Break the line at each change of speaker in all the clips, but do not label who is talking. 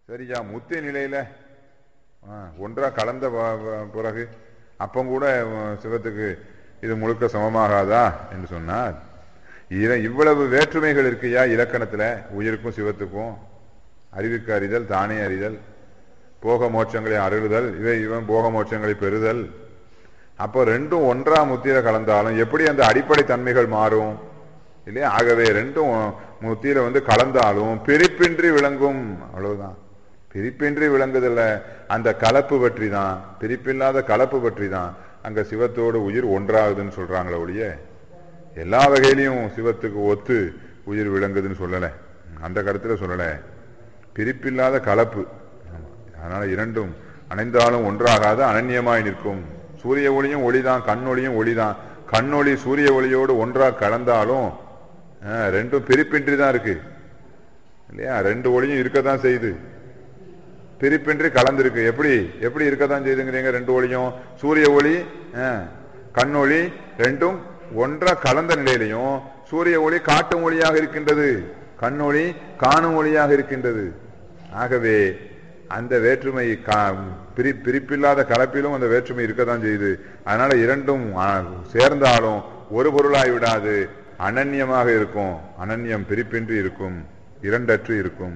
சரியா முத்தி நிலையில ஆ, ஒன்றா கலந்த ப- ப- பிறகு அப்பம் கூட அஹ், சிவத்துக்கு இது முழுக்க சமமாகாதா என்று சொன்னார் இர- இவ்வளவு வேற்றுமைகள் இருக்கியா இலக்கணத்துல உயிருக்கும் சிவத்துக்கும் அறிவுக்கு அறிதல் தானே அறிதல் போக மோட்சங்களை அருளுதல் இவை இவன் போக மோட்சங்களை பெறுதல் அப்போ ரெண்டும் ஒன்றா முத்தியில கலந்தாலும் எப்படி அந்த அடிப்படை தன்மைகள் மாறும் இல்லையா ஆகவே ரெண்டும் முத்தியில வந்து கலந்தாலும் பிரிப்பின்றி விளங்கும் அவ்வளவுதான் பிரிப்பின்றி விளங்குதல்ல அந்த கலப்பு பற்றி தான் பிரிப்பில்லாத கலப்பு பற்றி தான் அங்க சிவத்தோடு உயிர் ஒன்றாகுதுன்னு சொல்றாங்களே ஒழிய எல்லா வகையிலையும் சிவத்துக்கு ஒத்து உயிர் விளங்குதுன்னு சொல்லல அந்த கருத்துல சொல்லல பிரிப்பில்லாத கலப்பு ஆமா. அதனால இரண்டும் அணைந்தாலும் ஒன்றாகாத அனன்யமாய் நிற்கும் சூரிய ஒளியும் ஒளிதான் கண்ணொளியும் ஒளிதான் கண்ணொளி சூரிய ஒளியோடு ஒன்றா கலந்தாலும் அஹ், ரெண்டும் பிரிப்பின்றி தான் இருக்கு இல்லையா ரெண்டு ஒளியும் இருக்கத்தான் செய்யுது பிரிப்பின்றி கலந்திருக்கு எப்படி எப்படி இருக்கத்தான் செய்துங்கிறீங்க ரெண்டு ஒளியும் சூரிய ஒளி அஹ், கண்ணொளி ரெண்டும் ஒன்றா கலந்த நிலையிலையும் சூரிய ஒளி காட்டும் ஒளியாக இருக்கின்றது கண்ணொளி காணும் ஒளியாக இருக்கின்றது ஆகவே அந்த வேற்றுமை கா- பிரி பிரிப்பில்லாத கலப்பிலும் அந்த வேற்றுமை இருக்கத்தான் செய்யுது அதனால இரண்டும் ஆ, சேர்ந்தாலும் ஒரு பொருளாய் விடாது அனன்யமாக இருக்கும் அனன்யம் பிரிப்பின்றி இருக்கும் இரண்டற்று இருக்கும்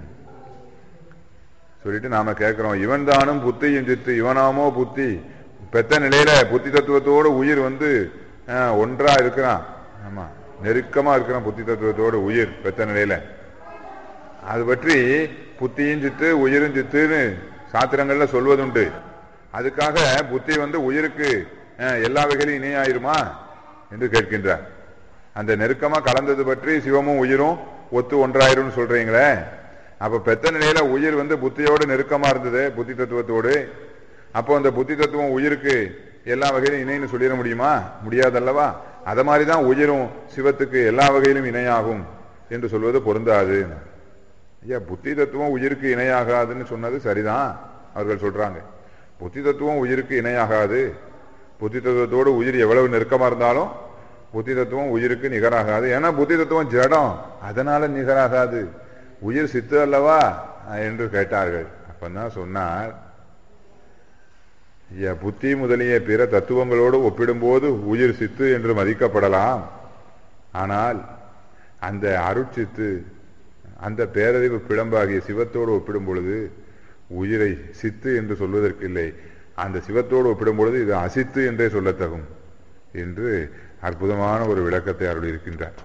சொல்லிட்டு நாம கேட்கிறோம் இவன் தானும் புத்தியும் சித்து இவனாமோ புத்தி பெத்த நிலையில புத்தி தத்துவத்தோடு உயிர் வந்து அஹ், ஒன்றா இருக்கிறான் ஆமா நெருக்கமா இருக்கிறான் புத்தி தத்துவத்தோடு உயிர் பெத்த நிலையில அது பற்றி புத்தியும் சித்து உயிரும் சித்துன்னு சாத்திரங்கள்ல சொல்வதுண்டு அதுக்காக புத்தி வந்து உயிருக்கு அஹ், எல்லா வகையிலும் இணையாயிருமா என்று கேட்கின்றார் அந்த நெருக்கமா கலந்தது பற்றி சிவமும் உயிரும் ஒத்து ஒன்றாயிரும்னு சொல்றீங்களே அப்ப பெத்த நிலையில உயிர் வந்து புத்தியோடு நெருக்கமா இருந்தது புத்தி தத்துவத்தோடு அப்போ அந்த புத்தி தத்துவம் உயிருக்கு எல்லா வகையிலும் இணைன்னு சொல்லிட முடியுமா முடியாதல்லவா அத மாதிரிதான் உயிரும் சிவத்துக்கு எல்லா வகையிலும் இணையாகும் என்று சொல்வது பொருந்தாது ஐயா புத்தி தத்துவம் உயிருக்கு இணையாகாதுன்னு சொன்னது சரிதான் அவர்கள் சொல்றாங்க புத்தி தத்துவம் உயிருக்கு இணையாகாது புத்தி தத்துவத்தோடு உயிர் எவ்வளவு நெருக்கமா இருந்தாலும் புத்தி தத்துவம் உயிருக்கு நிகராகாது ஏன்னா புத்தி தத்துவம் ஜடம் அதனால நிகராகாது உயிர் சித்து அல்லவா என்று கேட்டார்கள் அப்பதான் சொன்னார் ஐயா, புத்தி முதலிய பிற தத்துவங்களோடு ஒப்பிடும்போது உயிர் சித்து என்று மதிக்கப்படலாம் ஆனால் அந்த அருட்சித்து அந்த பேரறிவு பிழம்பாகிய சிவத்தோடு ஒப்பிடும் பொழுது உயிரை சித்து என்று சொல்வதற்கில்லை அந்த சிவத்தோடு ஒப்பிடும் பொழுது இது அசித்து என்றே சொல்லத்தகும் என்று அற்புதமான ஒரு விளக்கத்தை அருள் இருக்கின்றார்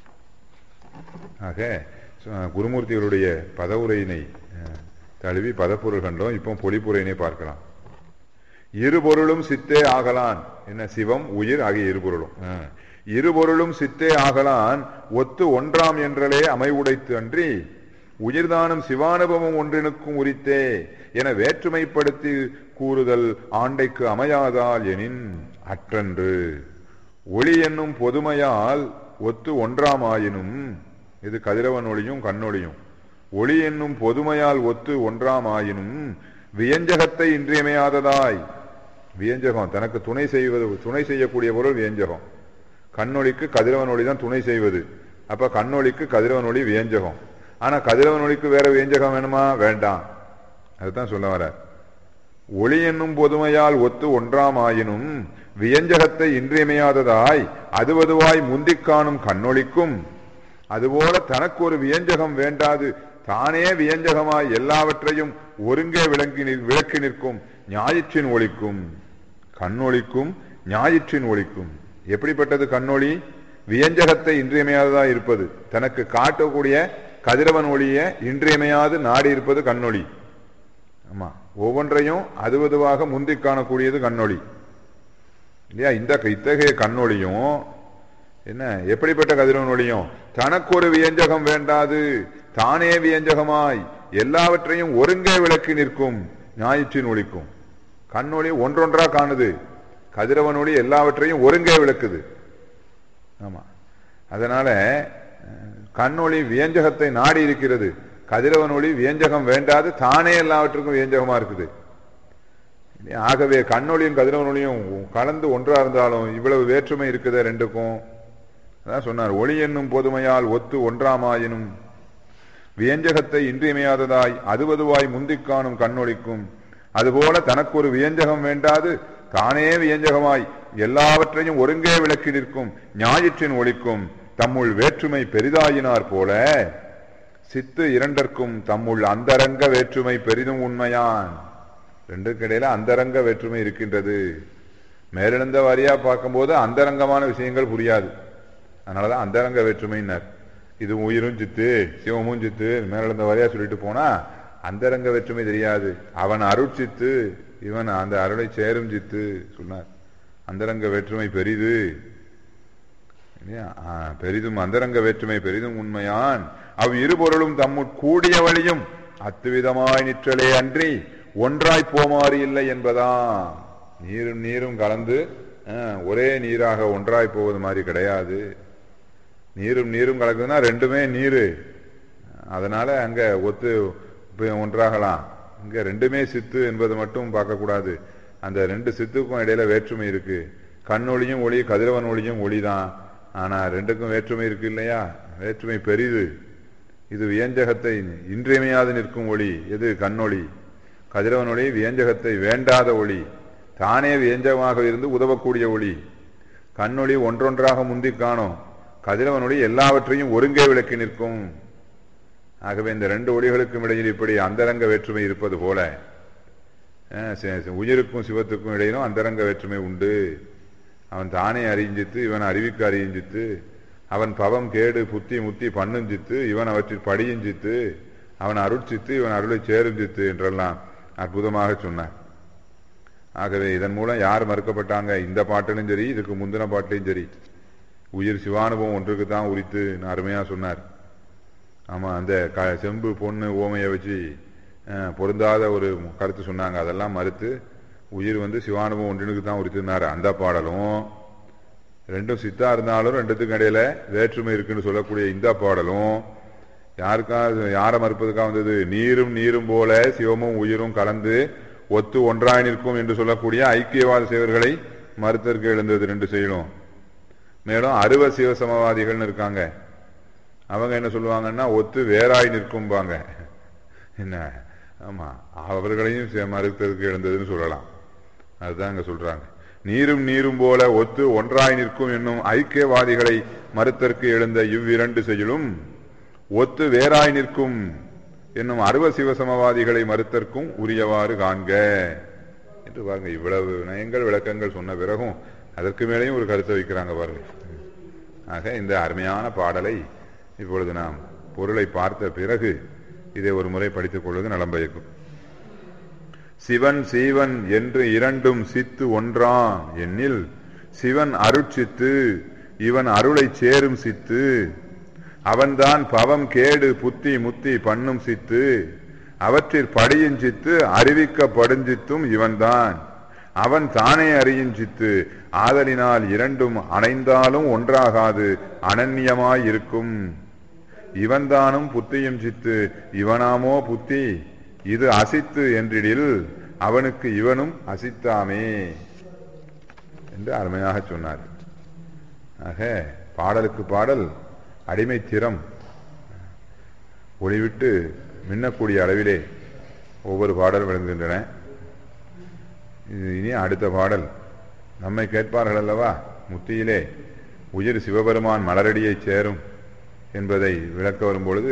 ஆக சு- குருமூர்த்திகளுடைய பதவுரையினை அஹ், தழுவி பதப்பொருள் கண்டோம் இப்போ பொலிப்புரையினை பார்க்கலாம் இருபொருளும் சித்தே ஆகலான் என்ன சிவம் உயிர் ஆகிய இருபொருளும் அஹ். இருபொருளும் சித்தே ஆகலான் ஒத்து ஒன்றாம் என்றலே அமைவுடைத்து அன்றி உயிர்தானும் சிவானுபவம் ஒன்றினுக்கும் உரித்தே என வேற்றுமைப்படுத்தி கூறுதல் ஆண்டைக்கு அமையாதால் எனின் அற்றன்று ஒளி என்னும் பொதுமையால் ஒத்து ஒன்றாமாயினும் இது கதிரவன் ஒளியும் கண்ணொளியும் ஒளி என்னும் பொதுமையால் ஒத்து ஒன்றாமாயினும் வியஞ்சகத்தை இன்றியமையாததாய் வியஞ்சகம் தனக்கு துணை செய்வது துணை செய்யக்கூடிய பொருள் வியஞ்சகம் கண்ணொளிக்கு கதிரவன் ஒளி தான் துணை செய்வது அப்ப கண்ணொளிக்கு கதிரவன் ஒளி வியஞ்சகம் ஆனா கதிரவன் ஒளிக்கு வேற வியஞ்சகம் வேணுமா வேண்டாம் அதுதான் சொல்ல வர ஒளி என்னும் பொதுமையால் ஒத்து ஒன்றாமாயினும் வியஞ்சகத்தை இன்றியமையாததாய் அதுவதுவாய் முந்திக் காணும் கண்ணொளிக்கும் அதுபோல தனக்கு ஒரு வியஞ்சகம் வேண்டாது தானே வியஞ்சகமாய் எல்லாவற்றையும் ஒருங்கே விளங்கி நிற்- விளக்கி நிற்கும் ஞாயிற்றின் ஒளிக்கும் கண்ணொளிக்கும் ஞாயிற்றின் ஒளிக்கும் எப்படிப்பட்டது கண்ணொளி வியஞ்சகத்தை இன்றியமையாததாய் இருப்பது தனக்கு காட்டக்கூடிய கதிரவன் ஒளிய இன்றியமையாது நாடி இருப்பது கண்ணொளி ஆமா ஒவ்வொன்றையும் அதுவதுவாக முந்திக் காணக்கூடியது கண்ணொளி இல்லையா இந்த இத்தகைய கண்ணொளியும் என்ன எப்படிப்பட்ட கதிரவன் ஒளியும் தனக்கு ஒரு வியஞ்சகம் வேண்டாது தானே வியஞ்சகமாய் எல்லாவற்றையும் ஒருங்கே விளக்கி நிற்கும் ஞாயிற்றின் ஒளிக்கும் கண்ணொளி ஒன்றொன்றா காணுது கதிரவன் ஒளி எல்லாவற்றையும் ஒருங்கே விளக்குது ஆமா அதனால அஹ், கண்ணொளி வியஞ்சகத்தை நாடி இருக்கிறது கதிரவன் ஒளி வியஞ்சகம் வேண்டாது தானே எல்லாவற்றுக்கும் வியஞ்சகமா இருக்குது ஆகவே கண்ணொளியும் கதிரவன் ஒளியும் கலந்து ஒன்றா இருந்தாலும் இவ்வளவு வேற்றுமை இருக்குதே ரெண்டுக்கும் அதான் சொன்னார் ஒளி என்னும் பொதுமையால் ஒத்து ஒன்றாமாயினும் வியஞ்சகத்தை இன்றியமையாததாய் அதுவதுவாய் முந்திக் காணும் கண்ணொழிக்கும் அதுபோல தனக்கு ஒரு வியஞ்சகம் வேண்டாது தானே வியஞ்சகமாய் எல்லாவற்றையும் ஒருங்கே விளக்கி நிற்கும் ஞாயிற்றின் ஒளிக்கும் தம்முள் வேற்றுமை பெரிதாயினார் போல சித்து இரண்டற்கும் தம்முள் அந்தரங்க வேற்றுமை பெரிதும் உண்மையான் ரெண்டுக்கு இடையில அந்தரங்க வேற்றுமை இருக்கின்றது மேலெழுந்த வாரியா பார்க்கும்போது அந்தரங்கமான விஷயங்கள் புரியாது அதனாலதான் அந்தரங்க வேற்றுமைன்னார் இது உயிரும் சித்து சிவமும் சித்து மேலெழுந்த வாரியா சொல்லிட்டு போனா அந்தரங்க வேற்றுமை தெரியாது அவன் அருட்சித்து இவன் அந்த அருளை சேரும் சித்து சொன்னார் அந்தரங்க வேற்றுமை பெரிது இல்லையா? ஆ, பெரிதும் அந்தரங்க வேற்றுமை பெரிதும் உண்மையான் அவ் இருபொருளும் தம்முட் கூடிய வழியும் அத்துவிதமாய் நிற்றலே அன்றி ஒன்றாய் போமாறு இல்லை என்பதா நீரும் நீரும் கலந்து ஆ, ஒரே நீராக ஒன்றாய் போவது மாதிரி கிடையாது நீரும் நீரும் கலக்குதுன்னா ரெண்டுமே நீரு அதனால அங்க ஒத்து இப்ப ஒன்றாகலாம் இங்க ரெண்டுமே சித்து என்பது மட்டும் பார்க்கக்கூடாது அந்த ரெண்டு சித்துக்கும் இடையில வேற்றுமை இருக்கு கண்ணொளியும் ஒளி கதிரவன் ஒளியும் ஒளிதான் ஆனா ரெண்டுக்கும் வேற்றுமை இருக்கு இல்லையா வேற்றுமை பெரிது இது வியஞ்சகத்தை இன்றியமையாது நிற்கும் ஒளி எது கண்ணொளி கதிரவன் ஒளி வியஞ்சகத்தை வேண்டாத ஒளி தானே வியஞ்சகமாக இருந்து உதவக்கூடிய ஒளி கண்ணொளி ஒன்றொன்றாக முந்திக் காணும் கதிரவன் ஒளி எல்லாவற்றையும் ஒருங்கே விளக்கி நிற்கும் ஆகவே இந்த ரெண்டு ஒளிகளுக்கும் இடையில் இப்படி அந்தரங்க வேற்றுமை இருப்பது போல அஹ், சி- சி- உயிருக்கும் சிவத்துக்கும் இடையிலும் அந்தரங்க வேற்றுமை உண்டு அவன் தானே அறிஞ்சித்து இவன் அறிவிக்கு அறிஞ்சித்து அவன் பவம் கேடு புத்தி முத்தி பண்ணுஞ்சித்து இவன் அவற்றில் படியுஞ்சித்து அவன் அருட்சித்து இவன் அருளை சேருஞ்சித்து என்றெல்லாம் அற்புதமாக சொன்னார் ஆகவே இதன் மூலம் யார் மறுக்கப்பட்டாங்க இந்த பாட்டிலும் சரி இதுக்கு முந்தின பாட்டிலையும் சரி உயிர் சிவானுபவம் ஒன்றுக்கு தான் உரித்து அருமையா சொன்னார் ஆமா அந்த க செம்பு பொண்ணு ஓமையை வச்சு அஹ், பொருந்தாத ஒரு கருத்து சொன்னாங்க அதெல்லாம் மறுத்து உயிர் வந்து சிவானுபவம் ஒன்றினுக்கு தான் உரித்துனாரு அந்த பாடலும் ரெண்டும் சித்தா இருந்தாலும் ரெண்டுத்துக்கும் இடையில வேற்றுமை இருக்குன்னு சொல்லக்கூடிய இந்த பாடலும் யாருக்கா யாரை மறுப்பதுக்கா வந்தது நீரும் நீரும் போல சிவமும் உயிரும் கலந்து ஒத்து ஒன்றாய் நிற்கும் என்று சொல்லக்கூடிய ஐக்கியவாத சேவர்களை மறுத்தற்கு எழுந்தது ரெண்டு செயலும் மேலும் அருவ சிவசமவாதிகள்னு இருக்காங்க அவங்க என்ன சொல்லுவாங்கன்னா ஒத்து வேறாய் நிற்கும்பாங்க என்ன ஆமா அவர்களையும் சே- மறுத்ததுக்கு எழுந்ததுன்னு சொல்லலாம் அதுதான் அங்க சொல்றாங்க நீரும் நீரும் போல ஒத்து ஒன்றாய் நிற்கும் என்னும் ஐக்கியவாதிகளை மறுத்தற்கு எழுந்த இவ்விரண்டு செயலும் ஒத்து வேறாய் நிற்கும் என்னும் அருவ சிவசமவாதிகளை மறுத்தற்கும் உரியவாறு காண்க என்று பாருங்க இவ்வளவு நயங்கள் விளக்கங்கள் சொன்ன பிறகும் அதற்கு மேலேயும் ஒரு கருத்தை வைக்கிறாங்க பாருங்க ஆக இந்த அருமையான பாடலை இப்பொழுது நாம் பொருளை பார்த்த பிறகு இதை ஒரு முறை படித்துக் கொள்வது நலம் பயக்கும் சிவன் சீவன் என்று இரண்டும் சித்து ஒன்றான் எண்ணில் சிவன் அருட்சித்து இவன் அருளைச் சேரும் சித்து அவன்தான் பவம் கேடு புத்தி முத்தி பண்ணும் சித்து அவற்றிற் படியும் சித்து அறிவிக்கப்படுஞ்சித்தும் இவன்தான் அவன் தானே அறியும் சித்து ஆதலினால் இரண்டும் அணைந்தாலும் ஒன்றாகாது அனன்யமாய் இருக்கும் இவன்தானும் புத்தியும் சித்து இவனாமோ புத்தி இது அசித்து என்றிடில் அவனுக்கு இவனும் அசித்தாமே என்று அருமையாக சொன்னார் ஆக பாடலுக்கு பாடல் அடிமை திறம் ஒளிவிட்டு மின்னக்கூடிய அளவிலே ஒவ்வொரு பாடல் விளங்குகின்றன இது இனி அடுத்த பாடல் நம்மை கேட்பார்கள் அல்லவா முத்தியிலே உயிர் சிவபெருமான் மலரடியை சேரும் என்பதை விளக்க வரும் பொழுது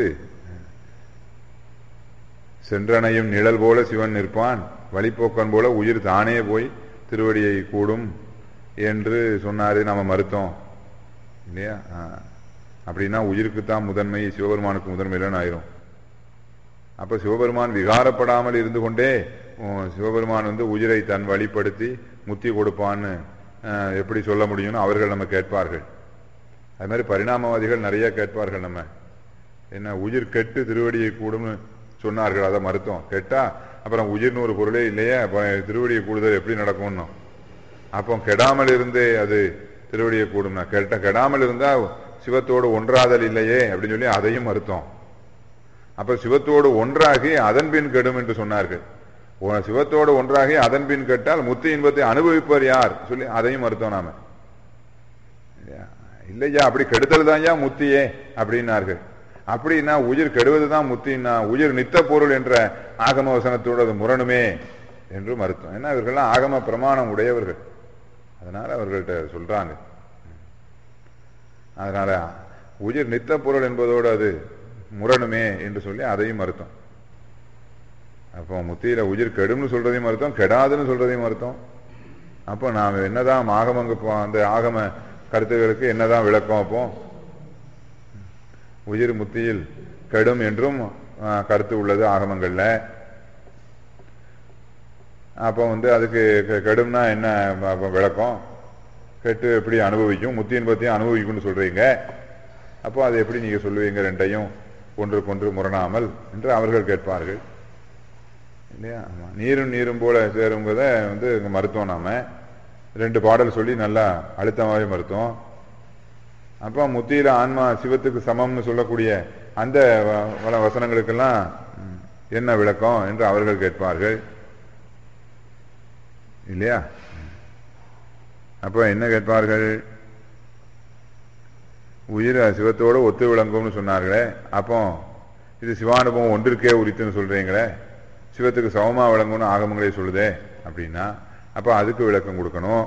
சென்றனையும் நிழல் போல சிவன் நிற்பான் வழிப்போக்கன் போல உயிர் தானே போய் திருவடியை கூடும் என்று சொன்னாரு நாம மறுத்தோம் இல்லையா ஆ. அப்படின்னா உயிருக்கு தான் முதன்மை சிவபெருமானுக்கு முதன்மை இல்லைன்னு ஆயிரும் அப்ப சிவபெருமான் விகாரப்படாமல் இருந்து கொண்டே உம், சிவபெருமான் வந்து உயிரை தன் வழிப்படுத்தி முத்தி கொடுப்பான்னு அஹ், எப்படி சொல்ல முடியும்னு அவர்கள் நம்ம கேட்பார்கள் அது மாதிரி பரிணாமவாதிகள் நிறைய கேட்பார்கள் நம்ம என்ன உயிர் கெட்டு திருவடியை கூடும்னு சொன்னார்கள் அதை மறுத்தோம் கெட்டா அப்புறம் உயிர்னு ஒரு பொருளே இல்லையே அப்ப திருவடியை கூடுதல் எப்படி நடக்கும்னு அப்போ கெடாமல் இருந்தே அது திருவடியை கூடும்னா கெட்ட கெடாமல் இருந்தா சிவத்தோடு ஒன்றாதல் இல்லையே அப்படின்னு சொல்லி அதையும் மறுத்தோம் அப்ப சிவத்தோடு ஒன்றாகி அதன் பின் கெடும் என்று சொன்னார்கள் ஓ- சிவத்தோடு ஒன்றாகி அதன் பின் கெட்டால் முத்து இன்பத்தை அனுபவிப்பவர் யார் சொல்லி அதையும் மறுத்தோம் நாம இல்லையா? இல்லையா அப்படி கெடுதல் தான்யா முத்தியே அப்படின்னார்கள் அப்படின்னா உயிர் கெடுவதுதான் முத்தின்னா உயிர் நித்த பொருள் என்ற ஆகம வசனத்தோடு அது முரணுமே என்று மருத்துவம் ஏன்னா இவர்கள்லாம் ஆகம பிரமாணம் உடையவர்கள் அதனால அவர்கள்ட்ட சொல்றாங்க அதனால உயிர் நித்த பொருள் என்பதோடு அது முரணுமே என்று சொல்லி அதையும் மறுத்தோம் அப்போ முத்தியில உயிர் கெடும்னு சொல்றதையும் மறுத்தோம் கெடாதுன்னு சொல்றதையும் மறுத்தோம் அப்போ நாம் என்னதான் ஆகமங்க போ- அந்த ஆகம கருத்துகளுக்கு என்னதான் விளக்கம் அப்போ உயிர் முத்தியில் கெடும் என்றும் ஆ, கருத்து உள்ளது ஆகமங்கள்ல அப்போ வந்து அதுக்கு கெ- கெடும்னா என்ன அப்ப விளக்கம் கெட்டு எப்படி அனுபவிக்கும் முத்தியின் பத்தியும் அனுபவிக்கும்னு சொல்றீங்க அப்போ அதை எப்படி நீங்க சொல்லுவீங்க ரெண்டையும் ஒன்றுக்கொன்று முரணாமல் என்று அவர்கள் கேட்பார்கள் இல்லையா ஆமா. நீரும் நீரும் போல சேருங்கிறத வந்து இங்க மருத்துவம் நாம ரெண்டு பாடல் சொல்லி நல்லா அழுத்தமாகவே மருத்துவம் அப்போ முத்தியில ஆன்மா சிவத்துக்கு சமம்னு சொல்லக்கூடிய அந்த வ- வ- வசனங்களுக்கெல்லாம் ம், என்ன விளக்கம் என்று அவர்கள் கேட்பார்கள் இல்லையா அப்போ என்ன கேட்பார்கள் உயிர் சிவத்தோடு ஒத்து விளங்கும்னு சொன்னார்களே அப்போ இது சிவானுபவம் ஒன்றிற்கே உரித்துன்னு சொல்றீங்களே சிவத்துக்கு சமமா விளங்கும்னு ஆகமங்களே சொல்லுதே அப்படின்னா அப்போ அதுக்கு விளக்கம் கொடுக்கணும்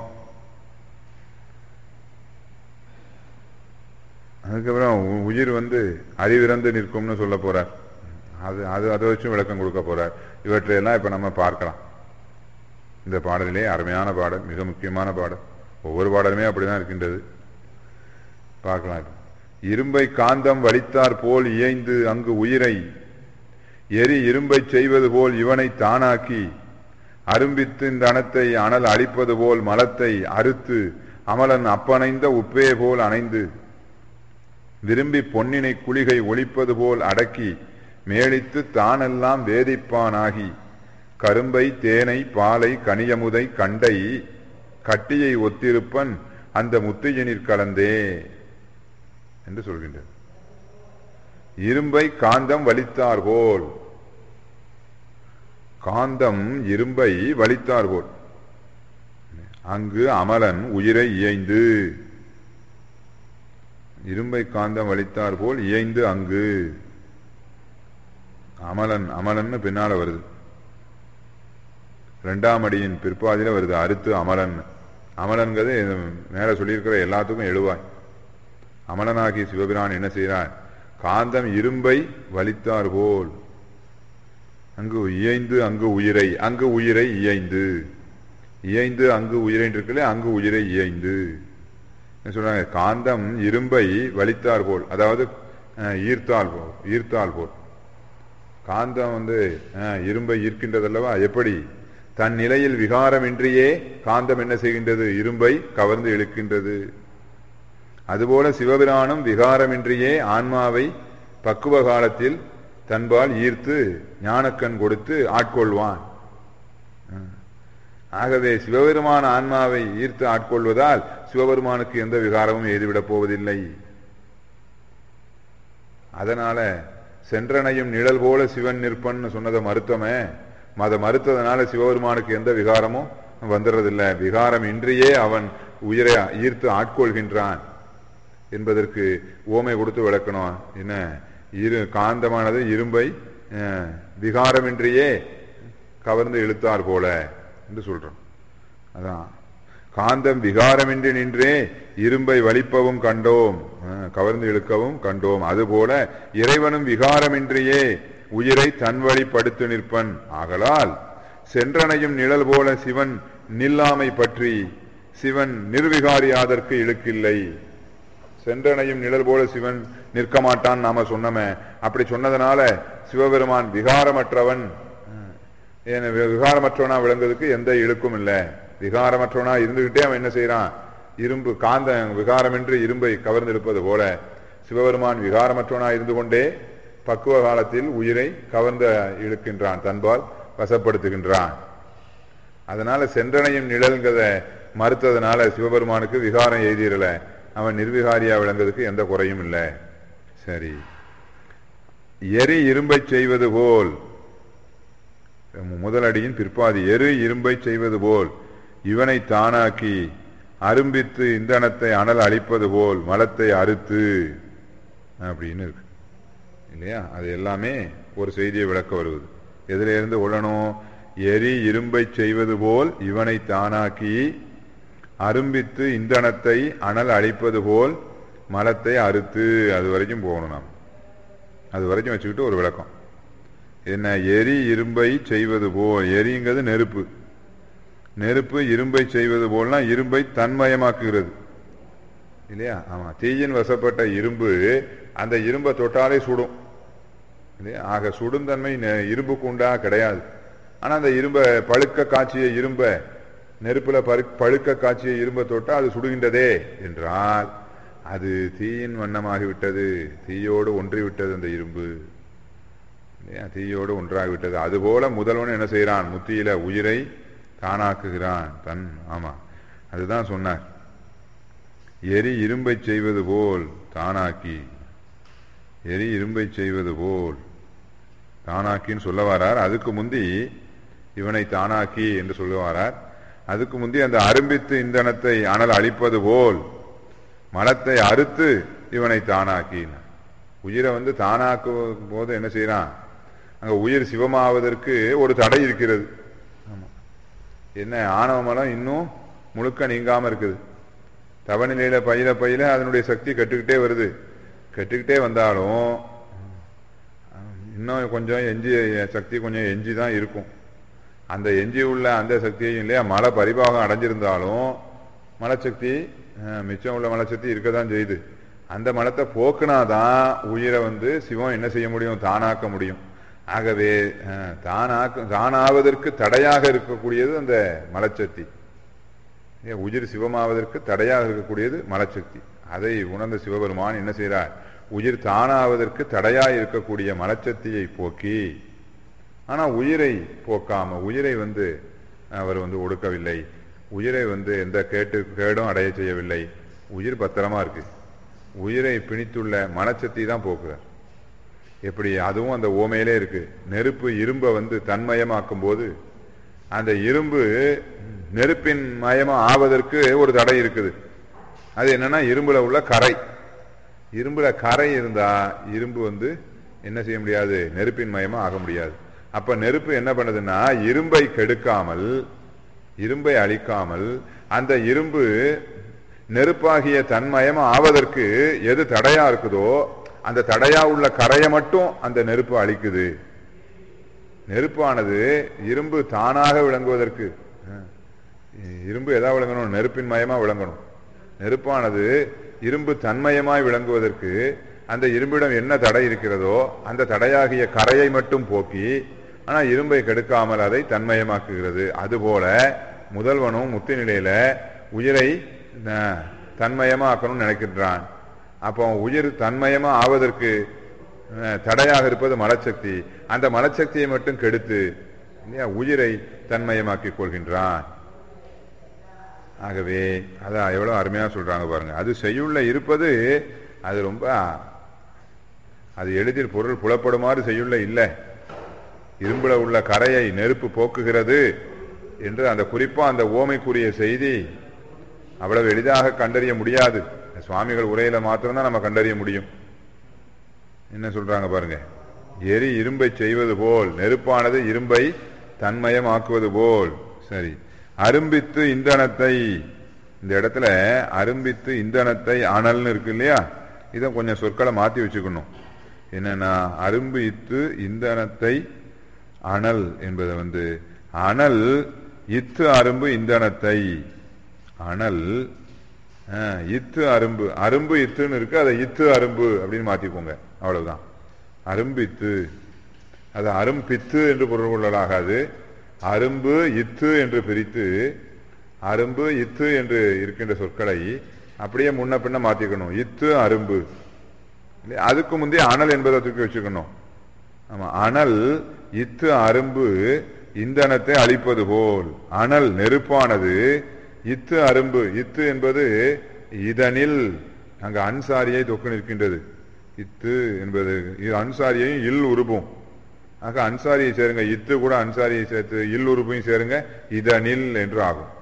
அதுக்கப்புறம் உ- உயிர் வந்து அறிவிறந்து நிற்கும்னு சொல்ல போறார் அது அது அதை வச்சும் விளக்கம் கொடுக்க போறார் இவற்றையெல்லாம் இப்ப நம்ம பார்க்கலாம் இந்த பாடலிலே அருமையான பாடல் மிக முக்கியமான பாடல் ஒவ்வொரு பாடலுமே அப்படிதான் இருக்கின்றது பார்க்கலாம் இப்ப. இரும்பை காந்தம் வலித்தார் போல் இயைந்து அங்கு உயிரை எரி இரும்பைச் செய்வது போல் இவனை தானாக்கி அரும்பித்து இந்த அணத்தை அனல் அழிப்பது போல் மலத்தை அறுத்து அமலன் அப்பனைந்த உப்பே போல் அணைந்து விரும்பி பொன்னினை குளிகை ஒளிப்பது போல் அடக்கி மேளித்து தானெல்லாம் வேதிப்பானாகி கரும்பை தேனை பாலை கனியமுதை கண்டை கட்டியை ஒத்திருப்பன் அந்த முத்தியினிற் கலந்தே என்று சொல்கின்றது இரும்பை காந்தம் வலித்தார் போல் காந்தம் இரும்பை வலித்தார் போல் அங்கு அமலன் உயிரை இயைந்து இரும்பை காந்தம் வலித்தார் போல் இயைந்து அங்கு அமலன் அமலன்னு பின்னால வருது ரெண்டாம் அடியின் பிற்பாதியில வருது அறுத்து அமலன் அமலன்கிறது இது மேல சொல்லியிருக்கிற எல்லாத்துக்கும் எழுவாய் அமலனாகி சிவபிரான் என்ன செய்கிறார் காந்தம் இரும்பை வலித்தார் போல் அங்கு இயைந்து அங்கு உயிரை அங்கு உயிரை இயைந்து இயைந்து அங்கு உயிரை இருக்குல்ல அங்கு உயிரை இயைந்து என்ன சொல்றாங்க காந்தம் இரும்பை வலித்தார் போல் அதாவது அஹ், ஈர்த்தால் போல் ஈர்த்தால் போல் காந்தம் வந்து அஹ், இரும்பை ஈர்க்கின்றதல்லவா எப்படி தன் நிலையில் விகாரமின்றியே காந்தம் என்ன செய்கின்றது இரும்பை கவர்ந்து இழுக்கின்றது அதுபோல சிவபிரானும் விகாரமின்றியே ஆன்மாவை பக்குவ காலத்தில் தன்பால் ஈர்த்து ஞானக்கண் கொடுத்து ஆட்கொள்வான் அஹ். ஆகவே சிவபெருமான ஆன்மாவை ஈர்த்து ஆட்கொள்வதால் சிவபெருமானுக்கு எந்த விகாரமும் எய்துவிடப் போவதில்லை அதனால சென்றனையும் நிழல் போல சிவன் நிற்பன்னு சொன்னதை மறுத்தமே அதை மறுத்ததுனால சிவபெருமானுக்கு எந்த விகாரமும் வந்துடுறதில்லை விகாரம் இன்றியே அவன் உயிரை ஈர்த்து ஆட்கொள்கின்றான் என்பதற்கு ஓமை கொடுத்து விளக்கணும் என்ன இரு காந்தமானது இரும்பை அஹ், விகாரமின்றியே கவர்ந்து இழுத்தார் போல என்று சொல்றோம் அதான் காந்தம் விகாரமின்றி நின்றே இரும்பை வலிப்பவும் கண்டோம் அஹ், கவர்ந்து இழுக்கவும் கண்டோம் அதுபோல இறைவனும் விகாரமின்றியே உயிரை தன்வழிப்படுத்து நிற்பன் ஆகலால் சென்றனையும் நிழல் போல சிவன் நில்லாமை பற்றி சிவன் நிர்விகாரியாதற்கு இழுக்கில்லை சென்றனையும் நிழல் போல சிவன் நிற்க மாட்டான் நாம சொன்னமே அப்படி சொன்னதனால சிவபெருமான் விகாரமற்றவன் அஹ், ஏன் வி- விகாரமற்றவனா விளங்குறதுக்கு எந்த இழுக்கும் இல்லை விகாரமற்றவனா இருந்துகிட்டே அவன் என்ன செய்யறான் இரும்பு காந்த விகாரமின்றி இரும்பை கவர்ந்திருப்பது போல சிவபெருமான் விகாரமற்றவனா இருந்து கொண்டே பக்குவ காலத்தில் உயிரை கவர்ந்து இழுக்கின்றான் தன்பால் வசப்படுத்துகின்றான் அதனால சென்றனையும் நிழல்ங்கிறத மறுத்ததுனால சிவபெருமானுக்கு விகாரம் எழுதிடல அவன் நிர்விகாரியா விளங்குறதுக்கு எந்த குறையும் இல்லை சரி எரி இரும்பைச் செய்வது போல் முதலடியின் பிற்பாதி எரு இரும்பைச் செய்வது போல் இவனை தானாக்கி அரும்பித்து இந்தனத்தை அனல் அழிப்பது போல் மலத்தை அறுத்து அப்படின்னு இருக்கு இல்லையா அது எல்லாமே ஒரு செய்தியை விளக்க வருவது எதில இருந்து உள்ளணும் எரி இரும்பை செய்வது போல் இவனை தானாக்கி அரும்பித்து இந்தனத்தை அனல் அழிப்பது போல் மலத்தை அறுத்து அது வரைக்கும் போகணும் நாம் அது வரைக்கும் வச்சுக்கிட்டு ஒரு விளக்கம் என்ன எரி இரும்பை செய்வது போல் எரிங்கிறது நெருப்பு நெருப்பு இரும்பை செய்வது போல்னா இரும்பை தன்மயமாக்குகிறது இல்லையா ஆமா தீயின் வசப்பட்ட இரும்பு அந்த இரும்பை தொட்டாலே சுடும் இல்லையா ஆக சுடும் தன்மை நெ- இரும்புக்கு உண்டா கிடையாது ஆனா அந்த இரும்பை பழுக்க காய்ச்சிய இரும்பை நெருப்புல பரு- பழுக்க காய்ச்சிய இரும்பை தொட்டா அது சுடுகின்றதே என்றால் அது தீயின் வண்ணமாகிவிட்டது தீயோடு ஒன்றிவிட்டது அந்த இரும்பு இல்லையா தீயோடு ஒன்றாகிவிட்டது அதுபோல முதல்வன் என்ன செய்கிறான் முத்தியில உயிரை தானாக்குகிறான் தன் ஆமா அதுதான் சொன்னார் எரி இரும்பை செய்வது போல் தானாக்கி எரி இரும்பை செய்வது போல் தானாக்கின்னு சொல்ல வரார் அதுக்கு முந்தி இவனை தானாக்கி என்று சொல்ல வரார் அதுக்கு முந்தி அந்த அரும்பித்து இந்தனத்தை அனல் அழிப்பது போல் மலத்தை அறுத்து இவனை தானாக்கினார் உயிரை வந்து தானாக்கும் போது என்ன செய்யறான் அங்க உயிர் சிவமாவதற்கு ஒரு தடை இருக்கிறது ஆமா. என்ன ஆணவ மலம் இன்னும் முழுக்க நீங்காம இருக்குது தவநிலையில பயில பயில அதனுடைய சக்தி கட்டுக்கிட்டே வருது கட்டுக்கிட்டே வந்தாலும் இன்னும் கொஞ்சம் எஞ்சி சக்தி கொஞ்சம் எஞ்சி தான் இருக்கும் அந்த எஞ்சி உள்ள அந்த சக்தியையும் இல்லையா மலை பரிபாகம் அடைஞ்சிருந்தாலும் மலச்சக்தி அஹ், மிச்சம் உள்ள மலச்சக்தி இருக்க தான் செய்யுது அந்த மலத்தை போக்குனாதான் உயிரை வந்து சிவம் என்ன செய்ய முடியும் தானாக்க முடியும் ஆகவே அஹ், தானாக்க தானாவதற்கு தடையாக இருக்கக்கூடியது அந்த மலச்சக்தி ஏன் உயிர் சிவமாவதற்கு தடையாக இருக்கக்கூடியது மலச்சக்தி அதை உணர்ந்த சிவபெருமான் என்ன செய்கிறார் உயிர் தானாவதற்கு தடையாக இருக்கக்கூடிய மலச்சக்தியை போக்கி ஆனா உயிரை போக்காம உயிரை வந்து அவர் வந்து ஒடுக்கவில்லை உயிரை வந்து எந்த கேட்டு கேடும் அடைய செய்யவில்லை உயிர் பத்திரமா இருக்கு உயிரை பிணித்துள்ள மனச்சக்தி தான் போக்குறார் எப்படி அதுவும் அந்த ஓமையிலே இருக்கு நெருப்பு இரும்பை வந்து தன்மயமாக்கும் போது அந்த இரும்பு நெருப்பின் மயமா ஆவதற்கு ஒரு தடை இருக்குது அது என்னன்னா இரும்புல உள்ள கரை இரும்புல கரை இருந்தா இரும்பு வந்து என்ன செய்ய முடியாது நெருப்பின் மயமா ஆக முடியாது அப்ப நெருப்பு என்ன பண்ணுதுன்னா இரும்பை கெடுக்காமல் இரும்பை அழிக்காமல் அந்த இரும்பு நெருப்பாகிய தன்மயமா ஆவதற்கு எது தடையா இருக்குதோ அந்த தடையா உள்ள கரையை மட்டும் அந்த நெருப்பு அழிக்குது நெருப்பானது இரும்பு தானாக விளங்குவதற்கு அஹ், இரும்பு எதா விளங்கணும் நெருப்பின் மயமா விளங்கணும் நெருப்பானது இரும்பு தன்மயமாய் விளங்குவதற்கு அந்த இரும்பிடம் என்ன தடை இருக்கிறதோ அந்த தடையாகிய கரையை மட்டும் போக்கி ஆனா இரும்பை கெடுக்காமல் அதை தன்மயமாக்குகிறது அதுபோல முதல்வனும் முத்தி நிலையில உயிரை அஹ், தன்மயமா ஆக்கணும்னு நினைக்கின்றான் அப்போ உயிர் தன்மயமா ஆவதற்கு அஹ், தடையாக இருப்பது மலச்சக்தி அந்த மலச்சக்தியை மட்டும் கெடுத்து இல்லையா உயிரை தன்மயமாக்கிக் கொள்கின்றான் ஆகவே அதான் எவ்வளவு அருமையா சொல்றாங்க பாருங்க அது செய்யுள்ள இருப்பது அது ரொம்ப அது எளிதில் பொருள் புலப்படுமாறு செய்யுள்ள இல்லை இரும்புல உள்ள கரையை நெருப்பு போக்குகிறது என்று அந்த குறிப்பா அந்த ஓமைக்குரிய செய்தி அவ்வளவு எளிதாக கண்டறிய முடியாது சுவாமிகள் உரையில மாத்திரம்தான் நம்ம கண்டறிய முடியும் என்ன சொல்றாங்க பாருங்க எரி இரும்பை செய்வது போல் நெருப்பானது இரும்பை தன்மயமாக்குவது போல் சரி அரும்பித்து இந்தனத்தை இந்த இடத்துல அரும்பித்து இந்தனத்தை அனல்னு இருக்கு இல்லையா இதை கொஞ்சம் சொற்களை மாத்தி வச்சுக்கணும் என்னன்னா அரும்பு இத்து இந்தனத்தை அனல் என்பதை வந்து அனல் இத்து அரும்பு இந்தனத்தை அனல் அஹ், இத்து அரும்பு அரும்பு இத்துன்னு இருக்கு அதை இத்து அரும்பு அப்படின்னு மாத்திக்கோங்க அவ்வளவுதான் அரும்பித்து அது அரும்பித்து என்று பொருள் கொள்ளலாகாது அரும்பு இத்து என்று பிரித்து அரும்பு இத்து என்று இருக்கின்ற சொற்களை அப்படியே முன்ன பின்ன மாத்திக்கணும் இத்து அரும்பு இல்லையா? அதுக்கு முந்தைய அனல் என்பதை தூக்கி வச்சுக்கணும் ஆமா அனல் இத்து அரும்பு இந்தனத்தை அழிப்பது போல் அனல் நெருப்பானது இத்து அரும்பு இத்து என்பது இதனில் அங்க அன்சாரியை தொக்கு நிற்கின்றது இத்து என்பது இது அன்சாரியையும் இல் உருபும் ஆக அன்சாரியை சேருங்க இத்து கூட அன்சாரியை சேர்த்து இல் உருபையும் சேருங்க இதனில் என்று ஆகும்